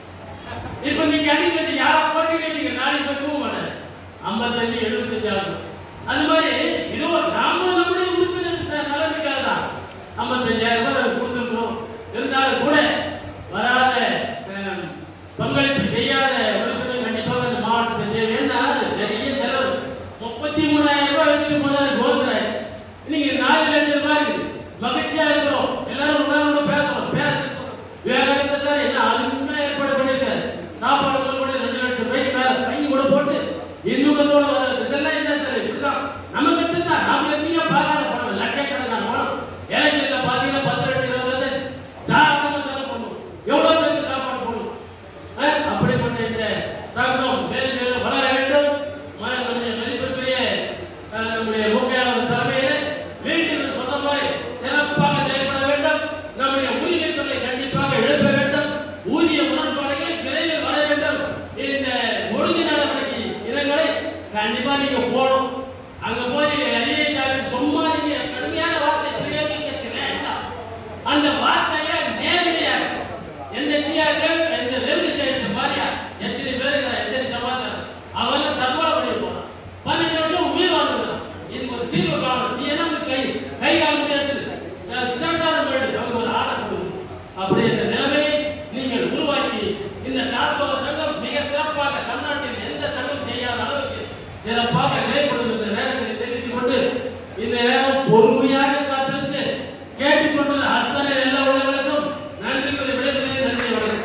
Speaker 6: இப்ப நீங்க அடி வச்சு யாரா போட்டி வச்சுங்க நாளைக்கு போய் தூங்க மாட்டேன் ஐம்பத்தஞ்சு எழுபத்தஞ்சு ஆகும் அது மாதிரி இது ஒரு நாம நம்முடைய உறுப்பினர் சார் நலனுக்காக தான் ஐம்பத்தஞ்சாயிரம் ரூபாய் நாங்க கொடுத்துருக்கோம் இருந்தாலும் கூட வராத அஹ், பங்களிப்பு செய்யாத உறுப்பினர் கண்டிப்பாக இந்த மாவட்டத்தை செய்ய ஏன்னா நிறைய செலவு முப்பத்தி மூணாயிரம் ரூபாய் வச்சுட்டு போனாரு கோவிந்தராய் இன்னைக்கு நாலு லட்சம் ரூபாய் இருக்குது மகிழ்ச்சியா இருக்கிறோம் எல்லாரும் உணர்வோட பேசுறோம் பேசுறோம் வேற எந்த சார் என்ன அதுக்குமே ஏற்பாடு பண்ணிருக்காரு சாப்பாடு கூட ரெண்டு லட்சம் ரூபாய்க்கு மேல பை கூட போட்டு இன்னும் வர இதெல்லாம் என்ன சார் இப்படிதான் நம்ம கிட்ட தான் நாம எப்படிங்க பாக்காத பணம் லட்சக்கணக்கான பணம் எலெக்ஷன்ல பாத்தீங்கன்னா பத்து லட்சம் இருபது லட்சம் தாராளமா செலவு பண்ணும் எவ்வளவு பேருக்கு சாப்பாடு போடணும் அஹ், அப்படிப்பட்ட இந்த சங்கம் மேலும் மேலும் வளர வேண்டும் ம- நம்முடைய மதிப்பிற்குரிய அஹ், நம்முடைய மூக்கையாளர் தலைமையில் மீண்டும் சொன்ன மாதிரி சிறப்பாக செயல்பட வேண்டும் நம்முடைய உரிமைகளை கண்டிப்பாக எழுப்ப வேண்டும் ஊதிய முரண்பாடுகளை விரைவில் வர வேண்டும் இந்த ஒழுங்கு நடவடிக்கை இடங்களை கண்டிப்பா நீங்க போகணும் அங்க போய் ஐஏஎஸ் சும்மா நீங்க கடுமையான வார்த்தை பிரயோகிக்க வேண்டாம் அந்த வார்த்தையை நேரடியாக எந்த சிஆர்கள் எந்த ரெவன்யூ செய்யறது பாரியா எத்தனை பேர் இருக்கிறா, எத்தனை சமாதானம் அவெல்லாம் தற்கொலை பண்ணி போறான் பன்னெண்டு வருஷம் உயிர் வாழ்ந்துக்கிறான் இதுக்கு ஒரு தீர்வு காணும் நீ என்ன வந்து கை கை காலம் எடுத்து விசாரணை பண்ணி அவங்க ஒரு ஆர்டர் கொடுங்க அப்படி இந்த நிலைமையை நீங்கள் உருவாக்கி இந்த டாஸ்மாக சங்கம் மிக சிறப்பாக தமிழ்நாட்டில் எந்த சங்கம் செய்யாத அளவுக்கு சிறப்பாக செயல்படும் இந்த நேரத்தில் தெரிவித்துக் கொண்டு இந்த நேரம் பொறுமையாக காத்திருந்து கேட்டுக்கொண்டுள்ள அத்தனை எல்லா உள்ளவர்களுக்கும் நன்றி கூறி விடைபெறுகிறேன் நன்றி வணக்கம்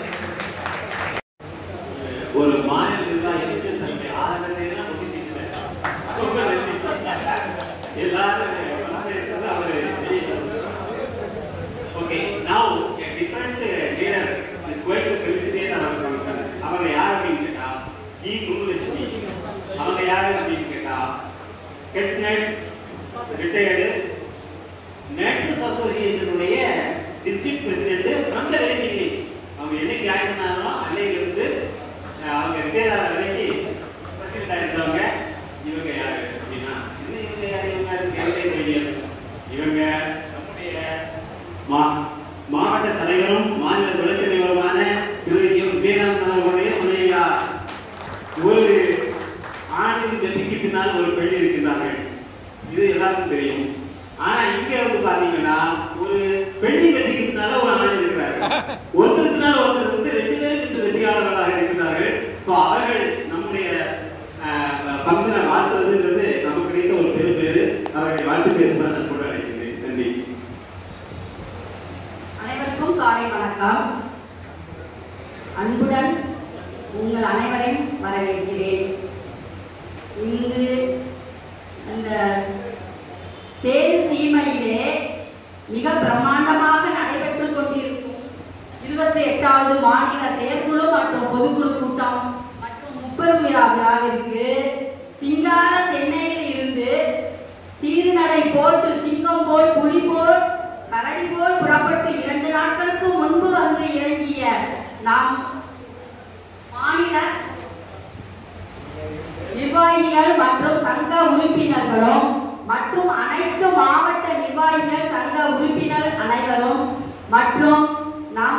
Speaker 1: ஒரு மாநில நிர்வாகிக்கு தன்னுடைய ஆதரவையெல்லாம் ஒதுக்கிட்டு ரொம்ப நன்றி சார். எல்லாரும் வந்து இருக்கிறது அவரு வெளியே Okay, now a different uh, leader is going to felicitate our commission. அவர்கள் நம்முடைய ஃபங்க்ஷனை வாழ்த்துறதுங்கிறது நமக்கு கிடைத்த ஒரு பெரும் பேரு அவர்களை வாழ்த்து பேசுமாறு நான் கூட அழைக்கிறேன் நன்றி
Speaker 7: அனைவருக்கும் காலை வணக்கம் அன்புடன் உங்கள் அனைவரையும் வரவேற்கிறேன் இங்கு இந்த சேது சீமையிலே மிக பிரம்மாண்டமாக நடைபெற்றுக் கொண்டிருக்கும் இருபத்தி எட்டாவது மாநில செயற்குழு மற்றும் பொதுக்குழு கூட்டம் மற்றும் முப்பெரும் விழா விழாவிற்கு சிங்கார சென்னையில் இருந்து சீர்நடை போட்டு சிங்கம் போல் புலி போல் கரடி போல் புறப்பட்டு இரண்டு நாட்களுக்கு முன்பு வந்து இறங்கிய நாம் மாநில நிர்வாகிகள் மற்றும் சங்க உறுப்பினர்களும் மற்றும் அனைத்து மாவட்ட நிர்வாகிகள் சங்க உறுப்பினர் அனைவரும் மற்றும் நம்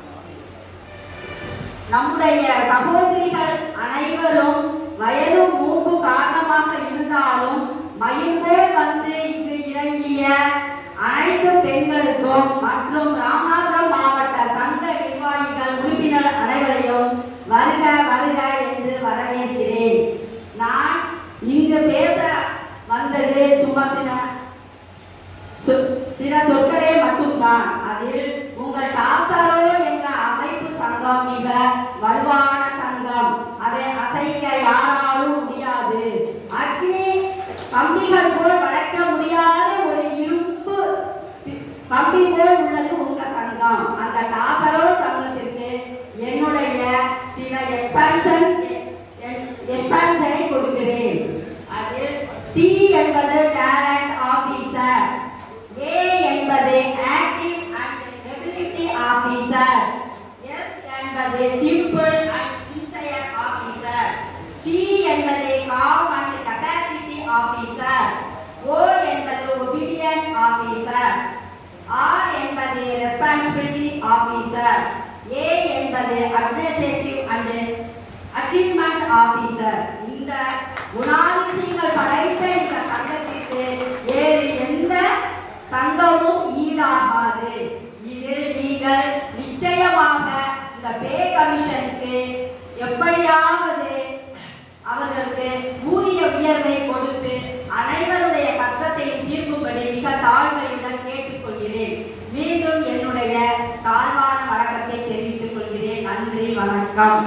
Speaker 7: நம்முடைய சகோதரிகள் அனைவரும் வயது மூப்பு காரணமாக இருந்தாலும் மயில்போல் வந்து இங்கு இறங்கிய அனைத்து பெண்களுக்கும் மற்றும் ராமநாதபுரம் மாவட்ட சங்க நிர்வாகிகள் உறுப்பினர் அனைவரையும் வருக வருக என்று வரவேற்கிறேன் நான் இங்கு பேச வந்தது சும்மா சில சொ- சில சொற்களே மட்டும்தான் அதில் உங்கள் டாசரோ என்ற அமைப்பு சங்கம் மிக வலுவான சங்கம் அதை அசைக்க யாராலும் முடியாது அக்னி கம்பிகள் போல் வளர்க்க முடியாத ஒரு இரும்பு தி- கம்பி போல் உள்ளது உங்க சங்கம் அந்த டாசரோ சங்கத்திற்கு என்னுடைய சில எக்ஸ்பான்ஷன் எக்ஸ்பான்ஷனை கொடுக்கிறேன் அதில் டி என்பது டேலண்ட் ஆபீசர் ஏ என்பது active and ability officer S என்பது simple and sincere officer C என்பது calm and capacity officer O என்பது ஒபீடியன்ட் ஆபீசர் ஆர் என்பது ரெஸ்பான்சிபிலிட்டி ஆபீசர் ஏ என்பது அட்மினிஸ்ட்ரேட்டிவ் அண்ட் அச்சீவ்மெண்ட் ஆபீசர் இந்த குணாதிசயங்கள் படைத்த இந்த சங்கத்திற்கு வேறு எந்த சங்கமும் ஈடாகாது இதில் நீங்கள் நிச்சயமாக இந்த பே கமிஷனுக்கு எப்படியாவது அவர்களுக்கு ஊதிய உயர்வை கொடுத்து அனைவருடைய கஷ்டத்தையும் தீர்க்கும்படி மிக தாழ்மையுடன் கேட்டுக்கொள்கிறேன் மீண்டும் என்னுடைய தாழ்வான வணக்கத்தை தெரிவித்துக் கொள்கிறேன் நன்றி வணக்கம்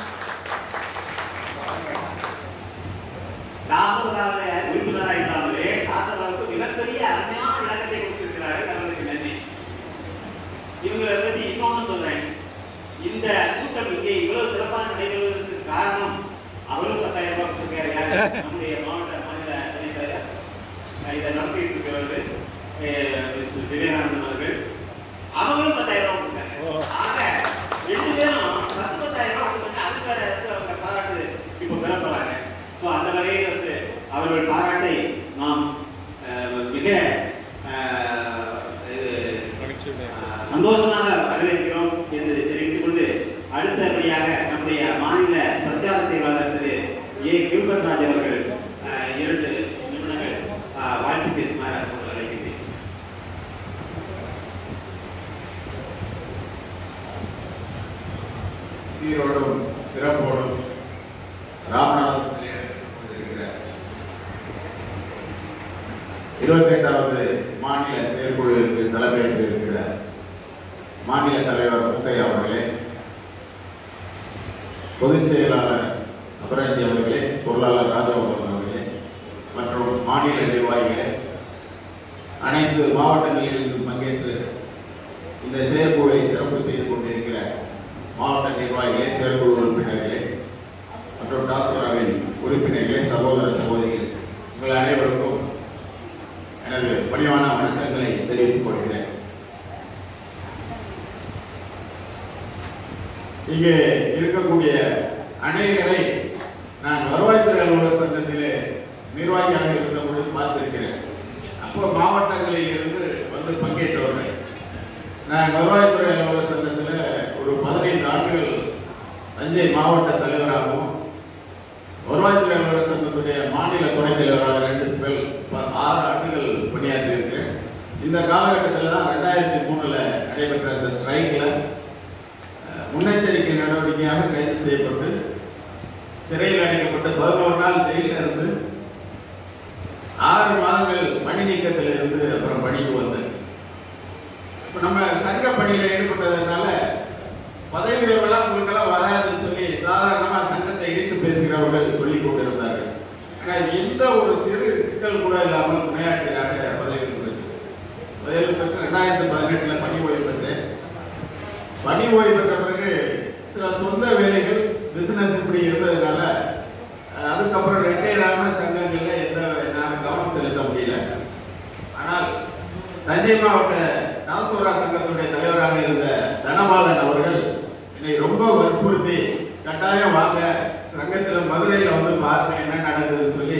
Speaker 1: தாசவராக உறுப்பினராக இல்லாமலே தாசவராவுக்கு மிகப்பெரிய அருமையான விளக்கத்தை கொடுத்திருக்கிறார்கள் அவர்களுக்கு நன்றி இவங்களை பத்தி இன்னொன்னு சொல்றேன் இந்த கூட்டம் இங்கே இவ்வளவு சிறப்பாக நடைபெறுவதற்கு காரணம் அவரும் பத்தாயிரம் ரூபாய் கொடுத்திருக்காரு யாரு? நம்முடைய மாவட்ட மாநில துணைத் தலைவர் அஹ் இதை நடத்திட்டு இருக்கிறவர்கள் அஹ் விவேகானந்தன் அவர்கள் அவங்களும் பத்தாயிரம் ரூபாய் கொடுத்தாங்க ஆக ரெண்டு பேரும் பத்து பத்தாயிரம் ரூபாய் கொடுத்தாங்க அதுக்கு வேற வந்து அவங்க பாராட்டு இப்போ பெற போறாங்க ஸோ அந்த வகையில் வந்து அவர்கள் பாராட்டை நாம் அஹ், மிக அஹ், இது, அஹ், சந்தோஷமாக வரவேற்கிறோம் என்று தெரிவித்துக் கொண்டு அடுத்தபடியாக நம்முடைய மாநில பிரச்சார செயலாளர் திரு ஏ கில்பர்ட் ராஜ் அவர்கள் அஹ், இரண்டு நிமிடங்கள் அஹ், வாழ்த்து பேசுமாறு அவர்கள் அழைக்கின்றேன்
Speaker 8: சீரோடும் சிறப்போடும் ராமநாதபுரத்தில் கொண்டிருக்கிற இருபத்தி எட்டாவது மாநில செயற்குழுவிற்கு தலைமையேற்று இருக்கிற மாநில தலைவர் முத்தையா அவர்களே பொதுச் செயலாளர் அபராஜி அவர்களே பொருளாளர் ராஜகோபாலன் அவர்களே மற்றும் மாநில நிர்வாகிகளே அனைத்து மாவட்டங்களிலிருந்து பங்கேற்று இந்த செயற்குழுவை சிறப்பு செய்து கொண்டிருக்கிற மாவட்ட நிர்வாகிகளே செயற்குழு உறுப்பினர்களே மற்றும் டாஸ்கராவின் உறுப்பினர்களே சகோதர சகோதரிகள் உங்கள் அனைவருக்கும் எனது பணிவான வணக்கங்களை தெரிவித்துக் கொள்கிறேன் இங்கே இருக்கக்கூடிய அநேகரை நான் வருவாய்த்துறை அலுவலர் சங்கத்திலே நிர்வாகியாக இருந்த பொழுது பார்த்திருக்கிறேன் அப்போ மாவட்டங்களில் இருந்து வந்து பங்கேற்றவர்கள் நான் வருவாய்த்துறை அலுவலர் சங்கத்தில் ஒரு பதினைந்து ஆண்டுகள் தஞ்சை மாவட்ட தலைவராகவும் வருவாய்த்துறை அலுவலர் சங்கத்துடைய மாநில துணைத் தலைவராக ரெண்டு ஸ்பெல் ப- ஆறு ஆண்டுகள் பணியாற்றியிருக்கிறேன் இந்த காலகட்டத்தில் தான் ரெண்டாயிரத்தி மூணுல நடைபெற்ற அந்த ஸ்ட்ரைக்கில் முன்னெச்சரிக்கை நடவடிக்கையாக கைது செய்யப்பட்டு சிறையில் அடைக்கப்பட்டு பதினோரு நாள் ஜெயிலில் இருந்து ஆறு மாதங்கள் பணி நீக்கத்தில் இருந்து அப்புறம் பணிக்கு வந்தேன் இப்போ நம்ம சங்க பணியில் ஈடுபட்டதுனால பதவி உயர்வெல்லாம் உங்களுக்கெல்லாம் வராதுன்னு சொல்லி சாதாரணமாக சங்கத்தை இடித்து பேசுகிறவர்கள் சொல்லிக் கொண்டிருந்தார்கள் ஆனால் எந்த ஒரு சிறு சிக்கல் கூட இல்லாமல் துணையாட்சியராக பதவி பெற்று பதவி பெற்று ரெண்டாயிரத்தி பதினெட்டில் பணி ஓய்வு பெற்றேன் பணி ஓய்வு பெற்ற பிறகு சில சொந்த வேலைகள் பிசினஸ் இப்படி இருந்ததுனால அஹ், அதுக்கப்புறம் ரிட்டையர் ஆன சங்கங்கள்ல எந்த நான் கவனம் செலுத்த முடியல ஆனால் தஞ்சை மாவட்ட நாசூரா சங்கத்தினுடைய தலைவராக இருந்த தனபாலன் அவர்கள் என்னை ரொம்ப வற்புறுத்தி கட்டாயம் வாங்க சங்கத்துல மதுரையில வந்து பார்க்க என்ன நடக்குதுன்னு சொல்லி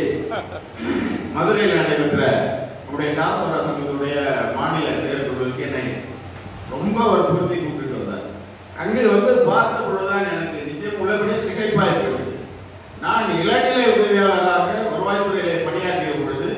Speaker 8: மதுரையில் நடைபெற்ற நம்முடைய நாசூரா சங்கத்தினுடைய மாநில செயற்குழுவுக்கு என்னை ரொம்ப வற்புறுத்தி கூப்பிட்டு வந்தார் அங்கே வந்து பார்த்த பொழுதுதான் எனக்கு நிச்சயம் உள்ளபடியே திகைப்பாய் போயிடுச்சு நான் இளநிலை உதவியாளராக வருவாய்த்துறையிலே பணியாற்றிய பொழுது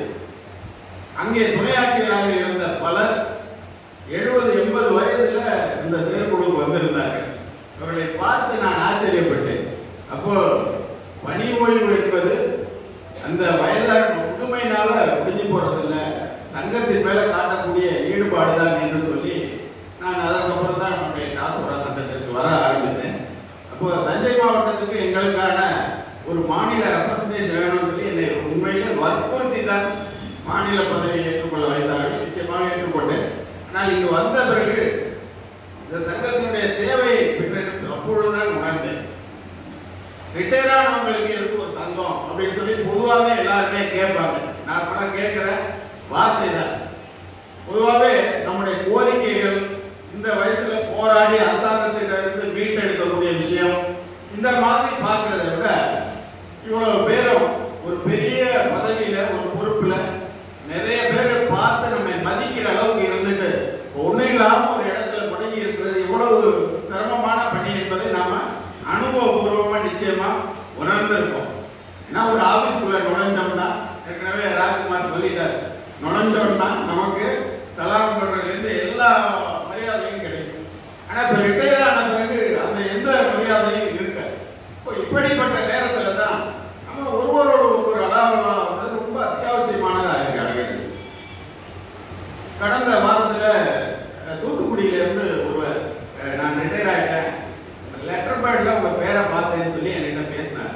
Speaker 8: அங்கே துணையாட்சியராக இருந்த பலர் எழுபது எண்பது வயதுல இந்த செயற்குழுவுக்கு வந்திருந்தார்கள் அவர்களை பார்த்து நான் ஆச்சரியப்பட்டேன் அப்போ பணி ஓய்வு என்பது அந்த வயதான முதுமையினால முடிஞ்சு போறதில்ல சங்கத்தின் மேல காட்டக்கூடிய ஈடுபாடு தான் என்று சொல்லி நான் அதற்கப்புறம் தான் நம்முடைய காசுரா சங்கத்திற்கு வர ஆரம்பித்தேன் அப்போ தஞ்சை மாவட்டத்துக்கு எங்களுக்கான ஒரு மாநில ரெப்ரசன்டேஷன் வேணும்னு சொல்லி என்னை உண்மையிலே வற்புறுத்தி தான் மாநில பதவியை ஏற்றுக்கொள்ள வைத்தார்கள் நிச்சயமாக ஏற்றுக்கொண்டேன் ஆனால் இங்கு வந்த பிறகு இந்த சங்கத்தினுடைய தேவையை பின்னெடுத்து அப்பொழுதுதான் உணர்ந்தேன் ரிட்டையர் ஆனவங்களுக்கு எதுக்கு ஒரு சங்கம் அப்படின்னு சொல்லி பொதுவாகவே எல்லாருமே கேட்பாங்க நான் கூட கேட்கிற வார்த்தை தான் பொதுவாகவே நம்முடைய கோரிக்கைகள் இந்த வயசுல போராடி அரசாங்கத்திலிருந்து மீட்டெடுக்கக்கூடிய விஷயம் இந்த மாதிரி பார்க்கறத விட இவ்வளவு பேரும் ஒரு பெரிய பதவியில ஒரு பொறுப்புல நிறைய பேரை பார்த்து நம்ம மதிக்கிற அளவுக்கு இருந்துட்டு ஒண்ணு இல்லாம ஒரு இடத்துல முடங்கி இருக்கிறது எவ்வளவு சிரமமான பணி என்பதை நாம அனுபவபூர்வமா நிச்சயமா உணர்ந்திருக்கோம் ஏன்னா ஒரு ஆபீஸ்க்குள்ள நுழைஞ்சோம்னா ஏற்கனவே ராஜ்குமார் சொல்லிட்டார் நுழைஞ்சோம்னா நமக்கு சலாம் பண்றதுல இருந்து எல்லா மரியாதையும் கிடைக்கும் ஆனா இப்ப ரிட்டையர் ஆன பிறகு அந்த எந்த மரியாதையும் இருக்க இப்போ இப்படிப்பட்ட நேரத்துல தான் நம்ம ஒருவரோட ஒருவர் அலாவலாம் வந்து ரொம்ப அத்தியாவசியமானதா இருக்காங்க கடந்த வாரத்துல அஹ், தூத்துக்குடியில இருந்து ஒருவர் அஹ், நான் ரிட்டையர் ஆயிட்டேன் லெட்டர் பேட்ல உங்க பேரை பார்த்தேன்னு சொல்லி என்கிட்ட பேசினார்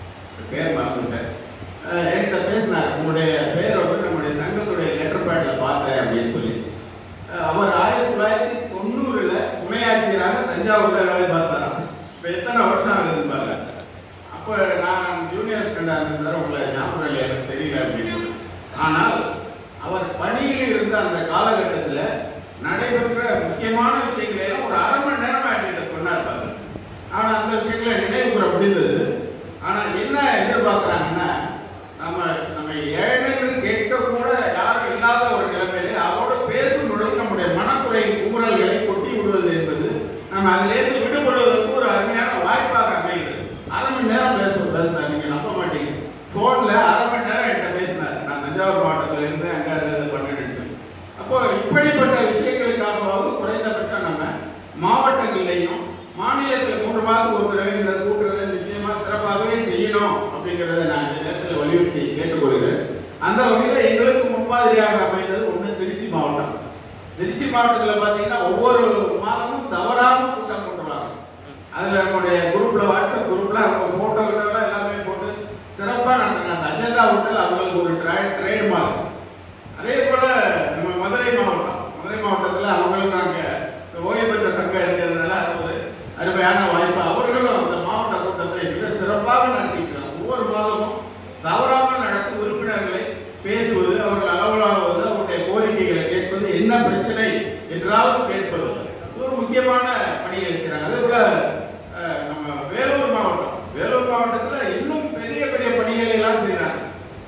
Speaker 8: பேர் மறந்துட்டேன் அஹ், என்கிட்ட பேசினார் உங்களுடைய பேர் வந்து நம்முடைய சங்கத்துடைய லெட்டர் பேட்ல பார்த்தேன் அப்படின்னு சொல்லி அஹ், அவர் ஆயிரத்தி தொள்ளாயிரத்தி தொண்ணூறுல துணையாட்சியராக தஞ்சாவூர்ல வேலை பார்த்தாராம் இப்ப எத்தனை வருஷம் ஆகுதுன்னு பாருங்க அப்ப நான் ஜூனியர் ஸ்டாண்டர்ட் இருந்தேன் உங்களை ஞாபகம் இல்லை எனக்கு தெரியல அப்படின்னு சொல்லி. ஆனால் அவர் பணியில் இருந்த அந்த காலகட்டத்தில் நடைபெற்ற முக்கியமான விஷயங்களை எல்லாம் ஒரு அரை மணி நேரமா என்கிட்ட சொன்னார் பாருங்க ஆனா அந்த விஷயங்களை நினைவு கூற முடிந்தது ஆனா என்ன எதிர்பார்க்கறாங்கன்னா நம்ம நம்ம ஏழைன்னு கேட்க கூட யாரும் இல்லாத ஒரு நிலைமையில அவரோட பேசும் பொழுது நம்முடைய மனக்குறை குமுறல்களை கொட்டி விடுவது என்பது நம்ம அதிலிருந்து விடுபடுவதற்கு ஒரு அருமையான வாய்ப்பாக அமைகிறது அரை மணி நேரம் பேச பேசுறாரு நீங்க நம்ப மாட்டீங்க போன்ல அரை மணி நேரம் என்கிட்ட பேசினார் நான் தஞ்சாவூர் மாவட்டத்துல இருந்து அங்க அதை இதை பண்ணிடுச்சு அப்போ இப்படிப்பட்ட விஷயங்களுக்காகவாவது குறைந்தபட்சம் நம்ம மாவட்டங்கள்லையும் மாநிலத்தில் மூன்று மாதத்துக்கு ஒரு தடவை கூட்டுறதை நிச்சயமா சிறப்பாகவே செய்யணும் அப்படிங்கிறத நான் இந்த நேரத்தில் வலியுறுத்தி கேட்டுக்கொள்கிறேன் அந்த வகையில் எங்களுக்கு முன்மாதிரியாக அமைந்தது ஒன்று திருச்சி மாவட்டம் திருச்சி மாவட்டத்தில் பார்த்தீங்கன்னா ஒவ்வொரு மாதமும் தவறாம கூட்டம் கொண்டுருவாங்க அதுல நம்முடைய குரூப்ல வாட்ஸ்அப் குரூப்ல அவங்க போட்டோ எல்லாமே போட்டு சிறப்பா நடத்துறாங்க அஜெண்டா ஹோட்டல் அவங்களுக்கு ஒரு ட்ரேட் மார்க் அதே போல நம்ம மதுரை மாவட்டம் மதுரை மாவட்டத்துல அவங்களுக்கு அங்க இந்த ஓய்வு பெற்ற சங்கம் இருக்கிறதுனால அது ஒரு அருமையான வாய்ப்பு அவர்களும் அந்த மாவட்ட கூட்டத்தை மிக சிறப்பாக நடத்திக்கிறாங்க ஒவ்வொரு மாதமும் தவறாமல் நடத்தி உறுப்பினர்களை பேசுவது அவர்கள் அளவலாவது அவருடைய கோரிக்கைகளை கேட்பது என்ன பிரச்சனை என்றாவது கேட்பது இது ஒரு முக்கியமான பணிகளை செய்றாங்க அதே போல அஹ், நம்ம வேலூர் மாவட்டம் வேலூர் மாவட்டத்துல இன்னும் பெரிய பெரிய பணிகளை எல்லாம் செய்றாங்க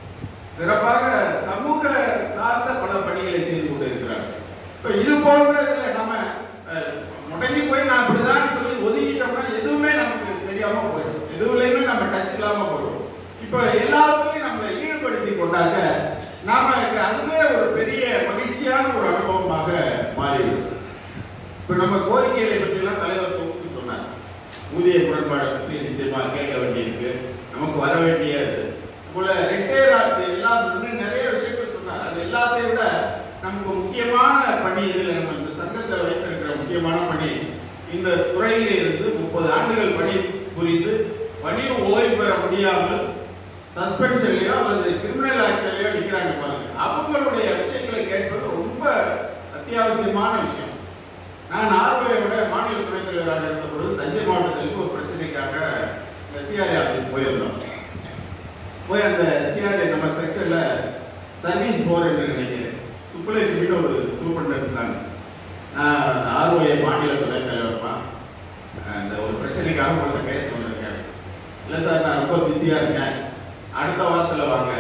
Speaker 8: சிறப்பாக சமூக சார்ந்த பல பணிகளை செய்து கொண்டிருக்கிறார்கள் இப்ப இது போன்ற இதுல நம்ம அஹ், முடங்கி போய் நான் இப்படிதான் சொல்லி ஒதுக்கிட்டோம்னா எதுவுமே நமக்கு தெரியாம போயிடும் எதுவுலையுமே நம்ம டச் இல்லாம போயிடும் இப்ப எல்லாத்துலயும் நம்மளை ஈடுபடுத்தி கொண்டாக்க நாம அதுவே ஒரு பெரிய மகிழ்ச்சியான ஒரு அனுபவமாக மாறிவிடும் இப்ப நம்ம கோரிக்கைகளை பற்றி எல்லாம் தலைவர் தொகுத்து சொன்னார் ஊதிய முரண்பாடை பற்றி நிச்சயமா கேட்க வேண்டியிருக்கு நமக்கு வர வேண்டியது போல ரிட்டையர் ஆகுது எல்லாம் இன்னும் நிறைய விஷயங்கள் சொன்னார் அது எல்லாத்தையும் விட நமக்கு முக்கியமான பணி இதில் நம்ம இந்த சங்கத்தை வைத்திருக்கிற முக்கியமான பணி இந்த துறையில இருந்து முப்பது ஆண்டுகள் பணி புரிந்து பணி ஓய்வு பெற முடியாமல் சஸ்பென்ஷன்லயோ அல்லது கிரிமினல் ஆக்ஷன்லயோ நிக்கிறாங்க பாருங்க அவங்களுடைய விஷயங்களை கேட்பது ரொம்ப அத்தியாவசியமான விஷயம் நான் ஆர்வலையோட மாநில துணைத் தலைவராக இருந்த பொழுது தஞ்சை மாவட்டத்திற்கு ஒரு பிரச்சனைக்காக சிஆர்ஏ ஆஃபீஸ் போயிருந்தோம் போய் அந்த சிஆர்ஏ நம்ம செக்ஷன்ல சர்வீஸ் போர் என்று நினைக்கிறேன் சுப்புலட்சுமின்னு ஒரு சூப்பர் இருந்தாங்க நான் ஆர்வய மாநில துணைத் தலைவர்மா அந்த ஒரு பிரச்சனைக்காக உங்கள்கிட்ட பேச வந்திருக்கேன் இல்லை சார் நான் ரொம்ப பிஸியா இருக்கேன் அடுத்த வாரத்துல வாங்க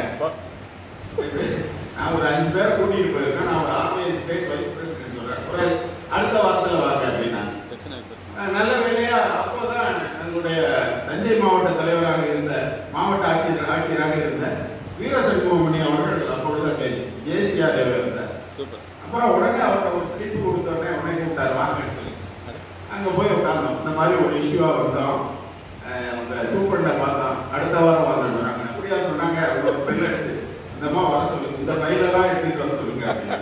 Speaker 8: நான் ஒரு அஞ்சு பேரை கூட்டிட்டு போயிருக்கேன் நான் ஒரு ஆர்வய ஸ்டேட் வைஸ் பிரசிடென்ட் சொல்றேன் ஒரு அடுத்த வாரத்துல வாங்க அப்படின்னா அஹ் நல்ல வேலையா அப்போதான் எங்களுடைய தஞ்சை மாவட்ட தலைவராக இருந்த மாவட்ட ஆட்சியர் ஆட்சியராக இருந்த வீரசண்முகமணி அவர்கள் அப்பொழுது அங்கே ஜேசிஆர் இருந்தார் அப்புறம் உடனே அவர்கிட்ட ஒரு ஸ்லிப்பு கொடுத்த உடனே உடனே கூப்பிட்டாரு வாங்கன்னு சொல்லி அங்க போய் உட்கார்ந்தோம் இந்த மாதிரி ஒரு இஷ்யூவா வந்தோம் அஹ் அந்த சூப்பரண்டை பார்த்தோம் அடுத்த வாரம் வாங்கன்னு சொன்னாங்க அப்படியா சொன்னாங்க அவங்க ஒரு பில் அடிச்சு இந்த அம்மா வர சொல்லுங்க இந்த ஃபைலெல்லாம் எடுத்துட்டு வர சொல்லுங்க அப்படின்னு.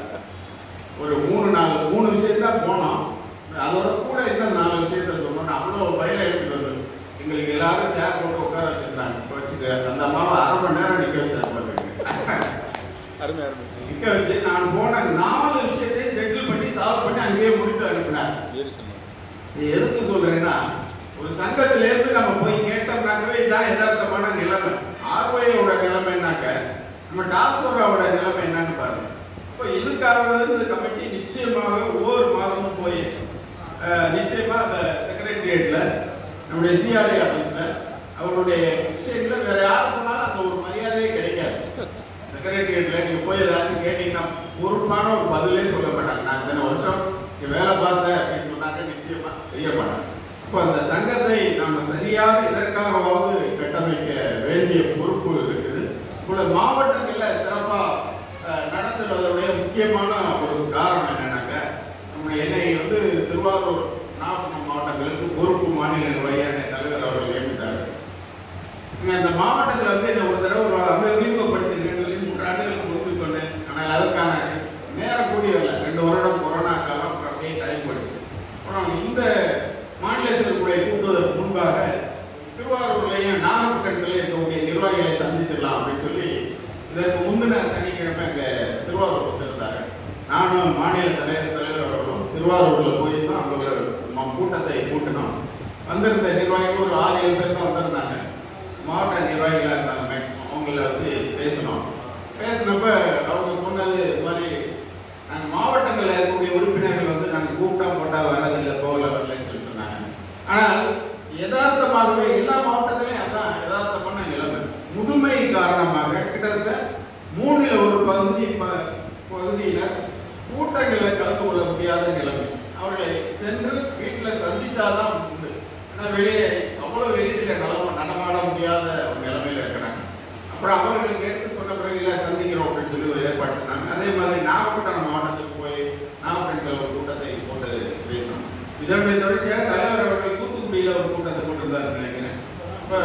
Speaker 8: ஒரு மூணு நாலு மூணு விஷயம் தான் போனோம் அதோட கூட இன்னும் நாலு விஷயத்த சொல்லணும் அவ்வளோ ஃபைலை எடுத்துட்டு வந்து எங்களுக்கு எல்லாரும் சேர் போட்டு உட்கார வச்சிருந்தாங்க வச்சுட்டு அந்த அம்மாவை அரை மணி நேரம் நிக்க வச்சாங்க பாருங்க
Speaker 2: அருமை அருமை
Speaker 8: நிக்க வச்சு நான் போன நாலு விஷயத்தையும் செட்டில் பண்ணி சால்வ் பண்ணி அங்கேயே முடித்து அனுப்பினார்
Speaker 2: ஏறி சொன்னோம்
Speaker 8: இது எதுக்கு சொல்றேன்னா ஒரு சங்கத்தில இருந்து நம்ம போய் கேட்டோம்னாக்கவே இதான் யதார்த்தமான நிலைமை ஆர்ஒயோட நிலைமைனாக்க நம்ம டாஸ்கோராவோட நிலைமை என்னன்னு பாருங்க இப்போ இதுக்காக வந்து இந்த கமிட்டி நிச்சயமாக ஒவ்வொரு மாதமும் போய் அஹ், நிச்சயமா அந்த செக்ரட்டரியேட்ல நம்முடைய சிஆர்ஏ ஆபீஸ்ல அவருடைய விஷயங்கள வேற யார் போனாலும் அந்த ஒரு மரியாதையே கிடைக்காது செக்ரட்டரியேட்ல நீங்க போய் ஏதாச்சும் கேட்டீங்கன்னா பொறுப்பான ஒரு பதிலே சொல்ல மாட்டாங்க நான் இத்தனை வருஷம் இங்க வேலை பார்த்தேன் அப்படின்னு சொன்னாக்க நிச்சயமா செய்ய மாட்டாங்க இப்போ அந்த சங்கத்தை நாம சரியாக இதற்காகவாவது கட்டமைக்க வேண்டிய பொறுப்பு இருக்குது இப்போ மாவட்டங்கள்ல சிறப்பா அஹ், நடத்துவதனுடைய முக்கியமான ஒரு காரணம் என்னன்னாக்க நம்முடைய என்னை வந்து திருவாரூர் நாகப்பட்டினம் மாவட்டங்களுக்கு பொறுப்பு மாநில நிர்வாகியான தலைவர் அவர்கள் நியமித்தார்கள் இங்க அந்த மாவட்டத்தில் வந்து என்ன ஒரு தடவை ஒரு அமை- அறிமுகப்படுத்திருக்கேன்னு சொல்லி மூன்று ஆண்டுகளுக்கு முன்பு சொன்னேன் ஆனால் அதற்கான நேரம் கூடியவில்லை ரெண்டு வருடம் கொரோனா காலம் அப்புறம் அப்படியே டைம் போயிடுச்சு அப்புறம் இந்த மாநில செயற்குழுவை கூட்டுவதற்கு முன்பாக திருவாரூர்லையும் நாகப்பட்டினத்திலையும் இருக்கக்கூடிய நிர்வாகிகளை சந்திச்சிடலாம் அப்படின்னு சொல்லி இதற்கு முந்தின சனிக்கிழமை அங்க திருவாரூர் வந்திருந்தாங்க நானும் மாநில தலைவர் தலைவர் அவர்களும் திருவாரூர்ல போய் தான் அங்க ஒரு ம- கூட்டத்தை கூட்டினோம் வந்திருந்த நிர்வாகிகள் ஒரு ஆறு ஏழு பேர் தான் வந்திருந்தாங்க மாவட்ட நிர்வாகிகளாக இருந்தாங்க மேக்ஸிமம் அவங்கள வச்சு பேசணும் பேசினப்ப அவங்க சொன்னது இது மாதிரி நாங்கள் மாவட்டங்களில் இருக்கக்கூடிய உறுப்பினர்கள் வந்து நாங்கள் கூப்பிட்டா போட்டா வர்றதில்லை போகல வரலன்னு சொல்லி சொன்னாங்க ஆனால் யதார்த்தமாகவே எல்லா மாவட்டத்திலையும் அதான் யதார்த்தமான நிலைமை முதுமை காரணமாக கிட்டத்தட்ட மூணுல ஒரு பகுதி ப- பகுதியினர் கூட்டங்களில் கலந்து கொள்ள முடியாத நிலைமை அவர்களை சென்று வீட்டில் சந்திச்சாதான் உண்டு ஆனால் வெளியே அவ்வளவு எளிதில் நலம் நடமாட முடியாத ஒரு நிலைமையில இருக்கிறாங்க அப்புறம் அவர்களுக்கு எடுத்து சொன்ன பிறகு இல்லை சந்திக்கிறோம் அப்படின்னு சொல்லி ஒரு ஏற்பாடு செஞ்சாங்க அதே மாதிரி நாகப்பட்டினம் மாவட்டத்துக்கு போய் நாகப்பட்டினத்தில் ஒரு கூட்டத்தை போட்டு பேசணும் இதனுடைய தொடர்ச்சியாக தலைவர் அவர்கள் தூத்துக்குடியில் ஒரு கூட்டத்தை போட்டிருந்தாரு நினைக்கிறேன் இப்போ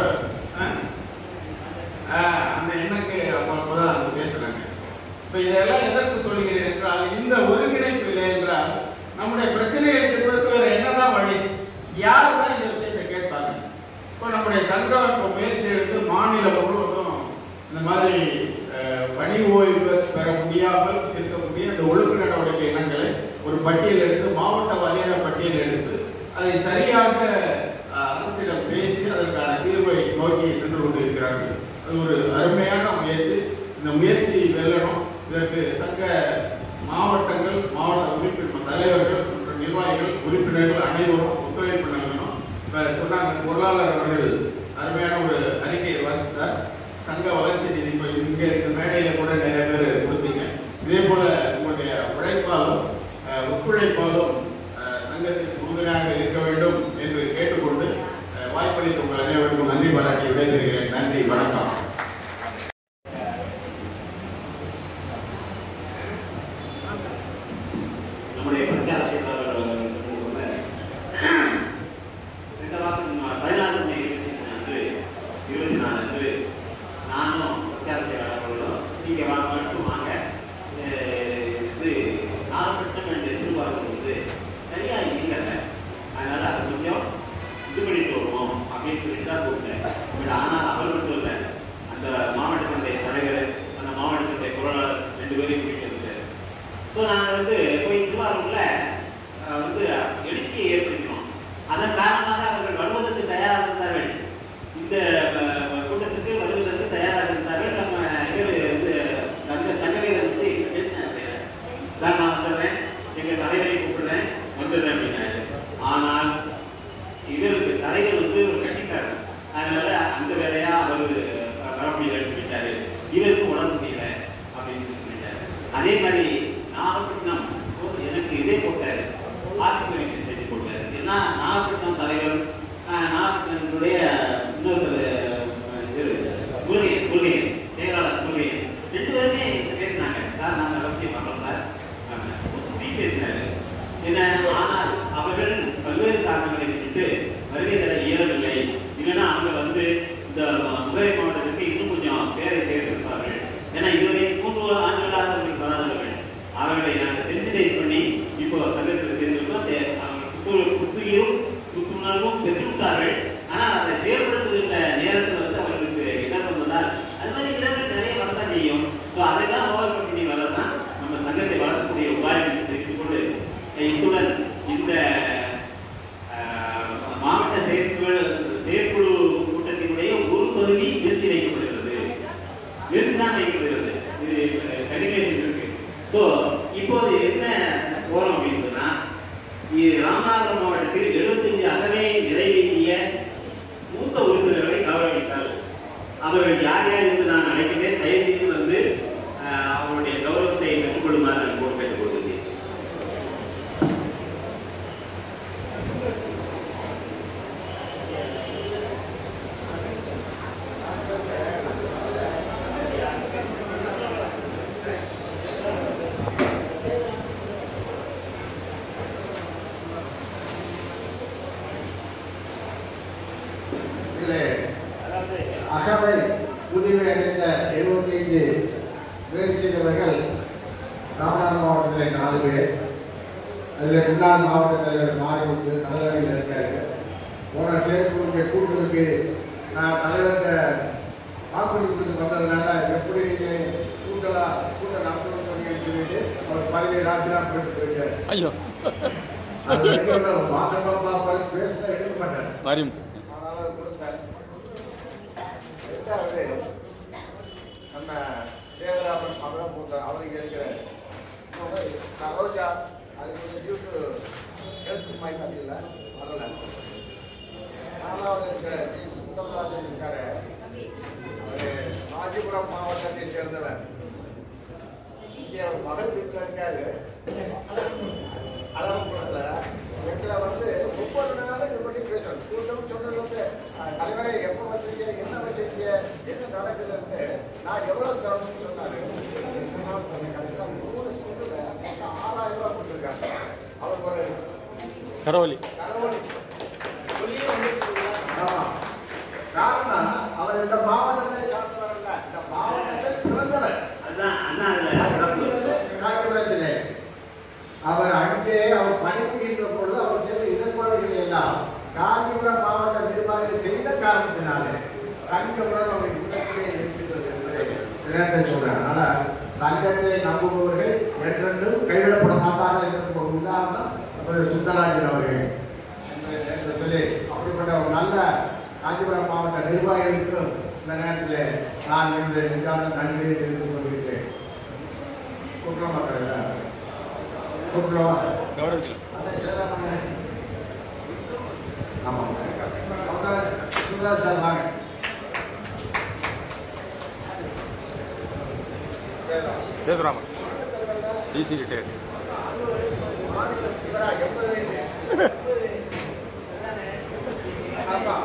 Speaker 8: அந்த எண்ணக்கு அப்போ அப்போதான் அவங்க பேசுறாங்க இப்போ இதெல்லாம் எதற்கு சொல்கிறேன் என்றால் இந்த ஒருங்கிணைப்பு இல்லை என்றால் நம்முடைய பிரச்சனைகளை தீர்ப்பதற்கு வேற என்னதான் வழி யார் தான் இந்த விஷயத்தை கேட்பாங்க இப்போ நம்முடைய சங்கம் இப்போ முயற்சி எடுத்து மாநிலம் முழுவதும் இந்த மாதிரி அஹ், பணி ஓய்வு பெற முடியாமல் இருக்கக்கூடிய அந்த ஒழுங்கு நடவடிக்கை எண்ணங்களை ஒரு பட்டியல் எடுத்து மாவட்ட வாரியான பட்டியல் எடுத்து அதை சரியாக அஹ், அரசிடம் பேசி அதற்கான தீர்வை நோக்கி சென்று கொண்டிருக்கிறார்கள் அது ஒரு அருமையான முயற்சி இந்த முயற்சி வெல்லணும் இதற்கு சங்க மாவட்டங்கள் மாவட்ட உறுப்பினர் தலைவர்கள் மற்றும் நிர்வாகிகள் உறுப்பினர்கள் அனைவரும் ஒத்துழைப்பு நல்கணும் இப்ப சொன்னாங்க பொருளாளர் அவர்கள் அருமையான ஒரு அறிக்கையை வாசித்தார் சங்க வளர்ச்சி நிதி இப்ப இங்க இருக்க மேடையில கூட நிறைய பேர் கொடுத்தீங்க இதே போல உங்களுடைய உழைப்பாலும் அஹ், ஒத்துழைப்பாலும் அஹ், சங்கத்திற்கு உறுதுணையாக இருக்க வேண்டும் என்று கேட்டுக்கொண்டு அஹ், வாய்ப்பளித்த உங்கள் அனைவருக்கும் நன்றி பாராட்டி விடைபெறுகிறேன் நன்றி வணக்கம்
Speaker 1: நம்முடைய பிரச்சார செயலாளர் அவர்கள் சொன்னது போல சென்ற வாரத்தில் நாங்க வந்து இந்த மதுரை மாவட்டத்திற்கு இன்னும் கொஞ்சம் பேரை சேர்த்திருப்பார்கள் ஏன்னா இதுவரை மூன்று ஆண்டுகளாக அவர்கள் வராதவர்கள் அவர்களை நாங்கள் சென்சிடைஸ் பண்ணி இப்போ சங்கத்தில் சேர்ந்திருக்கோம் அந்த அவங்க புத்து- புத்துயிரும் புத்துணர்வும் பெற்றுவிட்டார்கள் ஆனால் அதை செயல்படுத்துகின்ற நேரத்தில் வந்து அவர்களுக்கு இடம் வந்தால் அது மாதிரி இடங்கள் நிறைய வரதான் செய்யும் ஸோ அதெல்லாம் ஓவர் கம் பண்ணி வரதான் நம்ம சங்கத்தை வளர்க்கக்கூடிய உபாயம் என்று தெரிவித்துக் கொண்டு அஹ் இத்துடன் இந்த அஹ், மாவட்ட செயற்குழு செயற்குழு கூட்டத்தினுடைய ஒரு பகுதி நிறுத்தி வைக்கப்படுகிறது நிறுத்தி தான் வைக்கப்படுகிறது இது கண்டினியூஷன் இருக்கு ஸோ இப்போது என்ன போறோம் அப்படின்னு சொன்னா இது ராமநாதபுரம் மாவட்டத்தில் எழுபத்தஞ்சு அகவே நிறைவேற்றிய மூத்த உறுப்பினர்களை கௌரவித்தார் அவர்கள் யார் யார் என்று நான் அழைக்கிறேன் தயவு செய்து வந்து அஹ், அவருடைய கௌரவத்தை பெற்றுக்கொள்ளுமாறு நான் போட்டு கேட்டுக்கொள்கிறேன்
Speaker 9: இதிலே அகவை உதவி அடைந்த எழுபத்தைந்து வேலை செய்தவர்கள் ராமநாதபுரம் மாவட்டத்தில் நாலு பேர் அதில் முன்னாள் மாவட்ட தலைவர் மாரிமுத்து கடலடியில் இருக்காரு போன செயற்குழுவை கூட்டுறதுக்கு நான் தலைவர்கிட்ட வாக்குறுதி வந்ததுனால எப்படி நீங்கள் கூட்டலாம் கூட்டம் நடத்தணும்னு சொன்னீங்கன்னு சொல்லிட்டு அவர் பதவி ராஜினாமா பண்ணிட்டு போயிட்டார்
Speaker 2: ஐயோ
Speaker 9: அது வரைக்கும் மாசமா பார்ப்பாரு பேசினா எடுக்க மாட்டார்
Speaker 2: மாரியம்
Speaker 9: அதனால அது கொடுத்தேன். ரெண்டாவது, நம்ம சேகராபன் சபதம் போட்ட அவருக்கு இருக்கிற இன்னொரு சரோஜா அது கொஞ்சம் டியூ டு ஹெல்த் மைண்ட் இல்லை வரல நாலாவது இருக்கிற ஜி சுந்தரராஜன் இருக்காரு அவரு காஞ்சிபுரம் மாவட்டத்தை சேர்ந்தவர் இங்கே ஒரு மகள் வீட்டில் இருக்காரு அளவுக்குள்ள எங்களை வந்து ஒவ்வொரு நாளும் இது பண்ணி பேசுறோம் கூட்டம் சொன்னது வந்து அஹ், தலைவரே எப்போ வச்சிருக்கீங்க என்ன வச்சிருக்கீங்க என்ன நடக்குதுன்னு நான் எவ்வளவு தரணும்னு சொன்னாரு ரெண்டு நாள் பண்ணி கடைசியா மூணு ஸ்கூல்ல ஆறாயிரம் ரூபாய் கொடுத்துருக்காங்க அவருக்கு ஒரு
Speaker 2: கரவலி
Speaker 9: கடவுள் ஆமா. காரணம் அவர் இந்த மாவட்டத்தை சார்ந்தவர் இல்ல இந்த மாவட்டத்தில் பிறந்தவர்
Speaker 1: அதுதான் அதான் அதுல சிறப்பு
Speaker 9: காஞ்சிபுரத்திலே அவர் அங்கே அவர் பணிபுரிகின்ற பொழுது அவர் செய்த இடர்பாடுகளை எல்லாம் காஞ்சிபுரம் மாவட்ட நிர்வாகிகள் செய்த காரணத்தினாலே சங்கமுடன் அவருடைய உள்ளத்திலே இருக்கிறது என்பதை நினைத்து சொல்றேன் அதனால சங்கத்தை நம்புபவர்கள் என்றென்றும் கைவிடப்பட மாட்டார்கள் என்ற ஒரு உதாரணம் அவர் சுந்தரராஜன் அவர்கள் என்று என்று சொல்லி அப்படிப்பட்ட ஒரு நல்ல காஞ்சிபுரம் மாவட்ட நிர்வாகிகளுக்கும் இந்த நேரத்தில் நான் என்னுடைய நிஜான நன்றியை தெரிவித்துக் கொள்கிறேன் குற்றம் மக்கள் குற்றம்
Speaker 2: கௌரவிக்கலாம்
Speaker 9: அதான் சேதாரம் ஆமாம் சுந்தராஜ் சுந்தராஜ் சார் வாங்க
Speaker 2: சேதுராமன் டிசி ரிட்டையர்ட்
Speaker 9: இவரா எண்பது வயசு ஆமா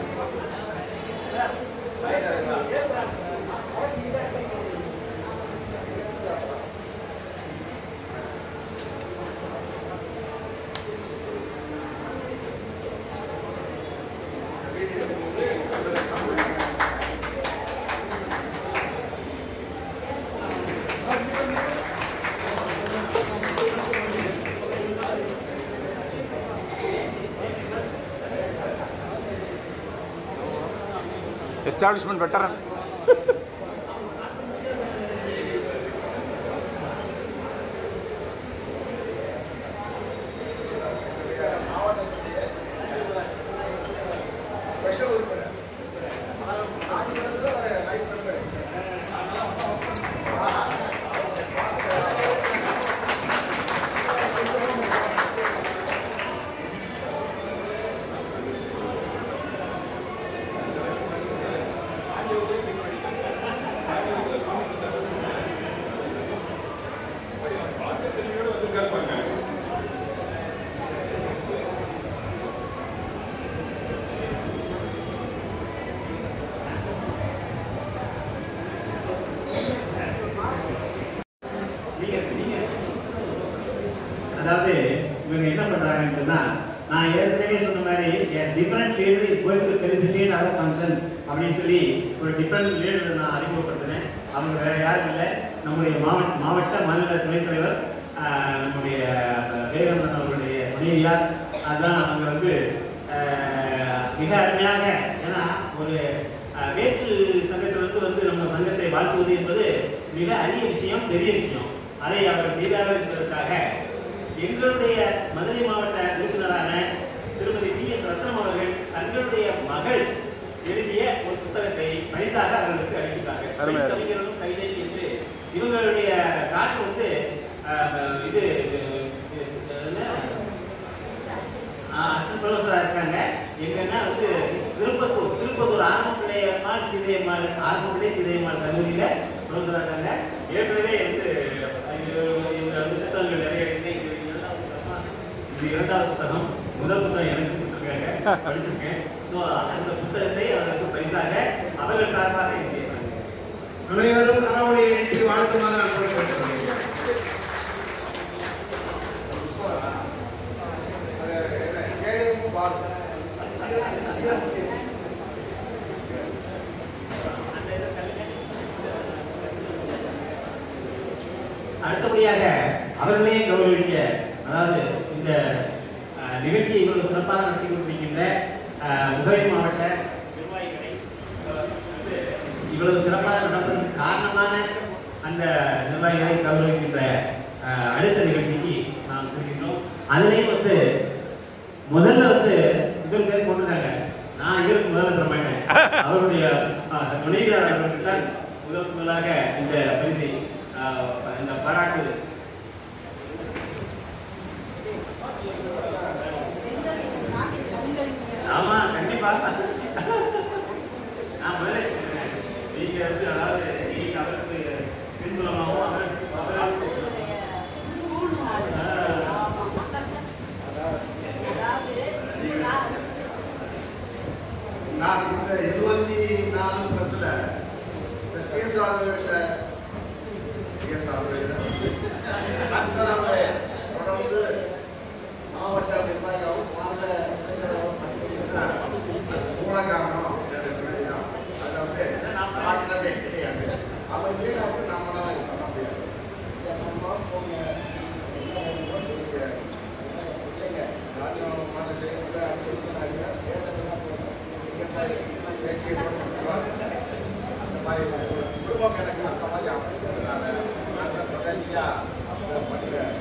Speaker 2: எஸ்டாப்ளிஷ்மெண்ட் வெட்டரன்
Speaker 9: ஸ்பெஷல் உறுப்பினர் ஆங்கிலத்தில் லைஃப் மெம்பர்
Speaker 1: அதாவது இவங்க என்ன பண்றாங்கன்னு சொன்னா நான் ஏற்கனவே சொன்ன மாதிரி a- different leader is going to felicitate other concern அப்படின்னு சொல்லி ஒரு டிஃபரண்ட் லீடர் நான் அறிமுகப்படுத்தினேன் அவங்க வேற யாரும் இல்லை நம்முடைய மாவட்ட மாவட்ட மாநில துணைத் தலைவர் ஆஹ், நம்முடைய வேகந்தன் அவர்களுடைய மனைவியார் அதான் அவங்க வந்து ஆஹ், மிக அருமையாக ஏன்னா ஒரு ஆஹ், வேற்று சங்கத்திலிருந்து வந்து நம்ம சங்கத்தை வாழ்த்துவது என்பது மிக அரிய விஷயம் பெரிய விஷயம் அதை அவர்கள் செய்தார்கள் என்பதற்காக எங்களுடைய மதுரை மாவட்ட உறுப்பினரான திருமதி டி எஸ் ரத்னம் அவர்கள் தங்களுடைய மகள் எழுதிய ஒரு புத்தகத்தை பரிசாக அவர்களுக்கு அளிக்கிறார்கள்
Speaker 2: அருமை, அருமை.
Speaker 1: கவிஞர்களும் கைதை என்று இவங்களுடைய நாட்டு வந்து ஆஹ், இது இது, என்ன? அசிஸ்டன்ட் ப்ரொஃபஸராக இருக்காங்க எங்கன்னா வந்து திருப்பத்தூர் திருப்பத்தூர் ஆரம்பிள்ளையம்மாள் சீதையம்மாள் ஆரம்பிள்ளை சீதையம்மாள் கல்லூரியில் ப்ரொஃபஸராக இருக்காங்க ஏற்கனவே வந்து இவங்க இவங்க வந்து புத்தகங்கள் நிறைய எழுதி இது இரண்டாவது புத்தகமா? இது இரண்டாவது புத்தகம் முதல் புத்தகம் எனக்கு கொடுத்துருக்காங்க படிச்சிருக்கேன் ஸோ அந்த புத்தகத்தை அவர்களுக்கு பரிசாக அவர்கள் சார்பாக எழுதியிருக்காங்க
Speaker 5: அனைவரும் கனவுடைய நிகழ்ச்சி வாழ்த்துமாறு நான் குறிப்பிட்டிருக்கிறேன்
Speaker 9: கேளையும் பாருங்க
Speaker 1: அடுத்தபடியாக அவர்களே கௌரவிக்க அதாவது இந்த அஹ், நிகழ்ச்சியை இவ்வளவு சிறப்பாக நடத்தி கொண்டிருக்கின்ற அஹ், உதவி மாவட்ட நிர்வாகிகளை அஹ், வந்து இவ்வளவு சிறப்பாக நடப்பதற்கு காரணமான அந்த நிர்வாகிகளை கௌரவிக்கின்ற அஹ், அடுத்த நிகழ்ச்சிக்கு நாம் செல்கின்றோம் அதிலே வந்து முதல்ல வந்து இவர் பேர் கொண்டுட்டாங்க நான் இவருக்கு முதல்ல தர மாட்டேன் அவருடைய அஹ், துணைவியார் அவர்களுக்கு தான் முதல் முதலாக இந்த பரிசை அஹ், இந்த பாராட்டு ஆமா கண்டிப்பா நான் முதல்ல சொல்றேன். நீங்க வந்து அதாவது நீங்க அவருக்கு பின்புலமாகவும் அவர் அவர்
Speaker 9: நான் இந்த இருபத்தி நாலு பஸ்ல இந்த டிஎஸ்ஆர்ல டிஎஸ்ஆர்ல அக்ஷராவை தொடர்ந்து மாவட்ட நிர்வாகியாகவும் மாவட்ட செயலாளராகவும் பணிபுரிகின்ற மூல காரணம் என்னுடைய துணை தான். அதுல வந்து மாற்றமே கிடையாது அவங்க வீடாக நம்மளால இது பண்ண முடியாது இந்த நம்ம போங்க என்ன வேணுமோ சொல்லுங்க இல்லைங்க ராஜ்யம் மாதிரி செய்யறதுல அப்படி இருக்கிறாங்க கேட்டதெல்லாம் போதும். நீங்க போய் பேசிய போட்டு அந்த மாதிரி குடும்பம் எனக்கு அந்த மாதிரி அமைந்ததுனால நான் தொடர்ச்சியா பண்ணுறேன்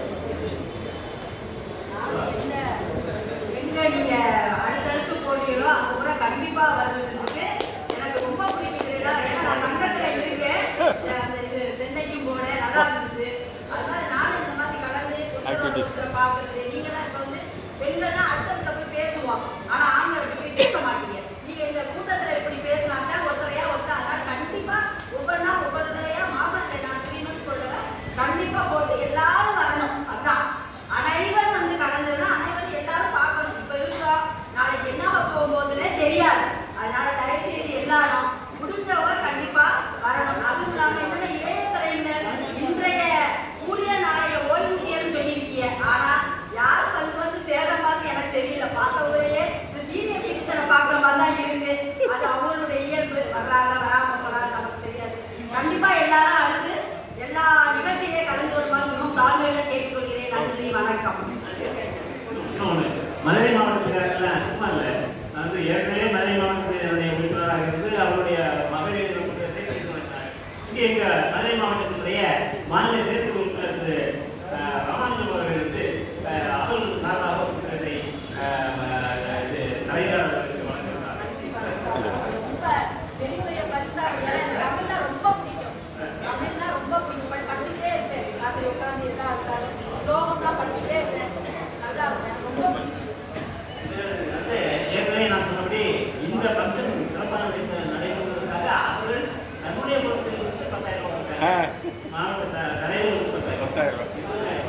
Speaker 7: எங்க நீங்க அடுத்தடுத்து போறீங்களோ அந்த முறை கண்டிப்பா வர்றதுக்கு எனக்கு ரொம்ப பிடிக்கிறீங்களா ஏன்னா நான் சங்கத்துல இருக்கேன் அந்த இது சென்னைக்கும் போனேன் நல்லா இருந்துச்சு அதனால நானும் இந்த மாதிரி கடந்து
Speaker 2: Activities.
Speaker 7: ஒருத்தரை பாக்குறது நீங்க தான் இப்ப வந்து பெண்கள்னா அடுத்தவங்க போய் பேசுவோம் ஆனா ஆண்கள் போய் பேச மாட்டீங்க நீங்க இந்த கூட்டத்துல எப்படி பேசினாங்க ஒருத்தரையா ஒருத்தர் அதனால கண்டிப்பா ஒவ்வொன்றா ஒவ்வொருத்தரையா மாசம் நான் த்ரீ மந்த்ஸ் சொல்லுவேன் கண்டிப்பா போட்டு எல்லாரும் வரணும் அதான் அனைவரும் வந்து கடந்ததுன்னா அனைவரும் எல்லாரும் பார்க்கணும் இப்ப இருக்கிறோம் நாளைக்கு என்ன போகும்போதுன்னே தெரியாது அதனால தயவு செய்து எல்லாரும் முடிஞ்சவங்க கண்டிப்பா வரணும் அதுவும் இல்லாம என்னன்னா இளையத்தலையினர் இன்றைய ஊழிய நாளைய ஓய்வூதியர்னு சொல்லியிருக்கீங்க ஆனா யார் வந்து வந்து சேர்ற மாதிரி எனக்கு தெரியல பார்த்தவங்களையே இந்த சீனியர் சிட்டிசனை பார்க்குற மாதிரி தான் இருக்கு அது அவங்களுடைய இயல்பு வர்றாங்க வராம போறாங்க நமக்கு தெரியாது கண்டிப்பா எல்லாரும் அடுத்து எல்லா நிகழ்ச்சியிலே கலந்து கொள்வார் மிகவும் தாழ்மையுடன் கேட்டுக்கொள்கிறேன் நன்றி வணக்கம்
Speaker 1: இன்னொன்று மதுரை மாவட்டத்துக்காரெல்லாம் சும்மா இல்லை நான் வந்து ஏற்கனவே மதுரை மாவட்டத்தினுடைய உறுப்பினராக இருந்து அவருடைய மகளிர் புத்தகத்தை படித்து வந்தார் இங்கே எங்க மதுரை மாவட்டத்தினுடைய மாநில சேர்த்து உறுப்பினர் திரு அஹ், ராமானுஜம் அவர்கள் வந்து அஹ், அவர்கள் சார்பாக ஒரு புத்தகத்தை அஹ், அஹ், இது தலைவர் அவர்களுக்கு வழங்குகிறார்
Speaker 7: ரொம்ப பெரிய பெரிய பரிசா இருக்கு. எனக்கு தமிழ்னா ரொம்ப பிடிக்கும் தமிழ்னா ரொம்ப பிடிக்கும் பட் படிச்சுக்கிட்டே இருப்பேன் ராத்திரி உட்காந்து எதா இருக்காது ஸ்லோகம்லாம் படிச்சுக்கிட்டே இருப்பேன் நல்லா இருக்கும் எனக்கு ரொம்ப பிடிக்கும்
Speaker 1: இது வந்து ஏற்கனவே நான் சொன்னபடி இந்த ஃபங்க்ஷன் சிறப்பான முறையில் நடைபெறுவதற்காக அவர்கள் தன்னுடைய பொருட்களில் வந்து பத்தாயிரம் ரூபாய்
Speaker 2: ஆ.
Speaker 1: கொடுத்தாங்க. மாவட்ட த- தலைவர் பத்தாயிரம்
Speaker 2: பத்தாயிரம் ரூபாய்.
Speaker 1: இருபதாயிரம்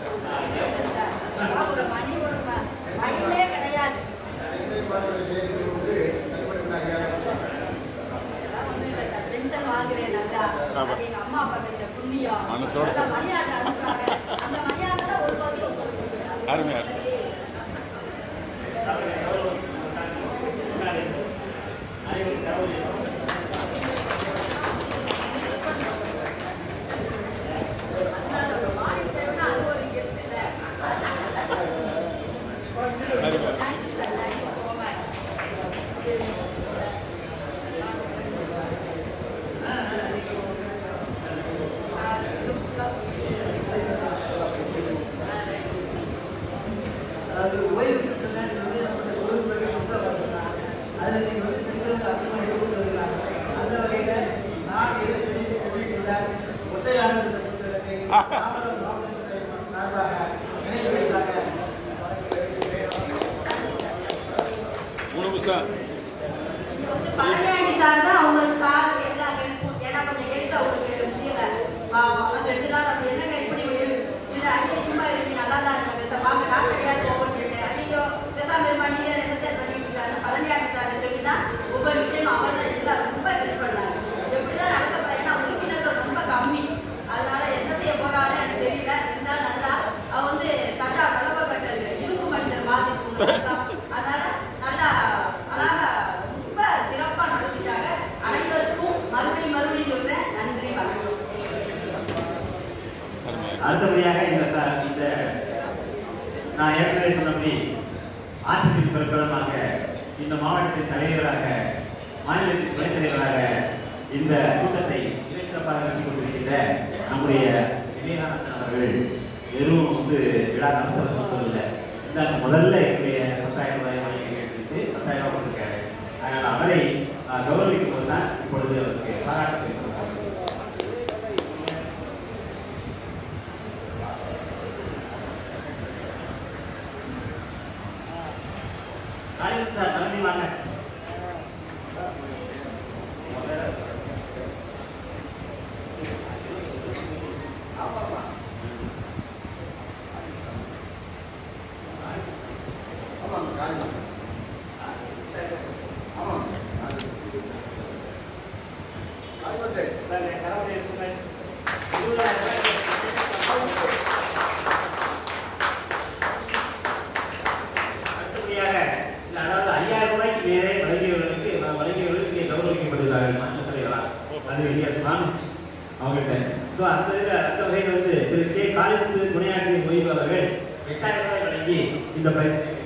Speaker 1: ரூபாய்
Speaker 7: அதெல்லாம் ஒரு மணி ஒரு ம- மணிலே கிடையாது
Speaker 9: சென்னை மாநில சேர்க்கை வந்து தனிப்பட்ட ஐயாயிரம்
Speaker 7: அதெல்லாம் ஒண்ணும் இல்லை சார். பென்ஷன் வாங்குறேன் நல்லா.
Speaker 2: ஆமா.
Speaker 7: அது எங்க அம்மா அப்பா செஞ்ச புண்ணியம்.
Speaker 2: மனசோட
Speaker 7: நல்லா மணியாட்டை அனுப்புறாங்க. அந்த மணியாட்டை ஒரு பகுதி உங்களுக்கு கொடுக்குறேன்.
Speaker 2: அருமையா இருக்கு.
Speaker 1: அவருடைய கௌரவம்
Speaker 10: அது ஓய்வு பெற்றனா நீங்க வந்து நம்மளுடைய ஓய்வு பெற்ற ரொம்ப வரலாம் அதில் நீங்கள் வந்து பெண்களுக்கு அதிகமாக ஈடுபட்டு வருகிறாங்க அந்த வகையில் நான் எதிர்ப்பு சொல்ல ஒற்றையாளர் என்ற புத்தகத்தை தாமரம் மாவட்ட சார்பாக நினைவு வைத்தாங்க
Speaker 2: மூணு புஸ்தகம்
Speaker 7: பழனியாண்டி சார் தான் அவங்களுக்கு சார் எல்லா ஹெல்ப்பும் ஏன்னா கொஞ்சம் ஹெல்த் அவங்களுக்கு முடியல பாவம் அந்த ரெண்டு நாள் அப்படி என்னங்க இப்படி ஒரு இல்லை ஐயோ சும்மா இருக்கு நல்லா தான் இருக்கு பேச வாங்க டாக்டர் யாரும் ஓவர் கேட்டேன் ஐயோ பேசாம இருமா நீங்க என்னத்தை பண்ணிட்டு இருக்காங்க பழனியாண்டி சார் சொல்லி தான் ஒவ்வொரு விஷயம் அவர் தான் எல்லாம் ரொம்ப ஹெல்ப் பண்ணாங்க எப்படிதான் நடத்த போறேன் ஏன்னா உறுப்பினர்கள் ரொம்ப கம்மி அதனால என்ன செய்ய போறான்னு எனக்கு தெரியல இருந்தாலும் நல்லா அவ வந்து சட்டா வளர்ப்பப்பட்டது இரும்பு மனிதர் மாதிரி அதனால நல்லா அழகா ரொம்ப சிறப்பா நடத்திட்டாங்க அனைவருக்கும் மறுபடியும் மறுபடியும் சொல்றேன் நன்றி வணக்கம்
Speaker 1: அடுத்தபடியாக இந்த ச- இந்த நான் ஏற்கனவே சொன்னபடி ஆற்றத்தின் பிறப்பிடமாக இந்த மாவட்டத்தின் தலைவராக மாநிலத்தின் துணைத் தலைவராக இந்த கூட்டத்தை இறைச்சிறப்பாக நடத்தி கொண்டிருக்கின்ற நம்முடைய விவேகானந்தன் அவர்கள் வெறும் வந்து விழா நடத்துவதில்லை இந்த முதல்ல என்னுடைய பத்தாயிரம் ரூபாய் வாங்கி கேட்டு பத்தாயிரம் ரூபாய் கொடுத்துருக்காரு அதனால் அவரை ஆஹ், கௌரவிக்கும் போது தான் இப்பொழுது அவருக்கு பாராட்டு தெரிவித்திருக்காங்க. ராஜேந்திர சார் கிளம்பி வாங்க அடுத்தபடியாக இந்த அதாவது ஐயாயிரம் ரூபாய்க்கு மேலே வழங்கியவர்களுக்கு வழங்கியவர்களுக்கு இங்கே கௌரவிக்கப்படுகிறார்கள் மற்ற தலைவராக அது இங்கே பிராமிஸ் அவங்ககிட்ட ஸோ அந்த இதில் அந்த வகையில் வந்து திரு கே காளிமுத்து துணையாட்சியர் ஓய்வு அவர்கள் எட்டாயிரம் ரூபாய் வழங்கி இந்த பரிசு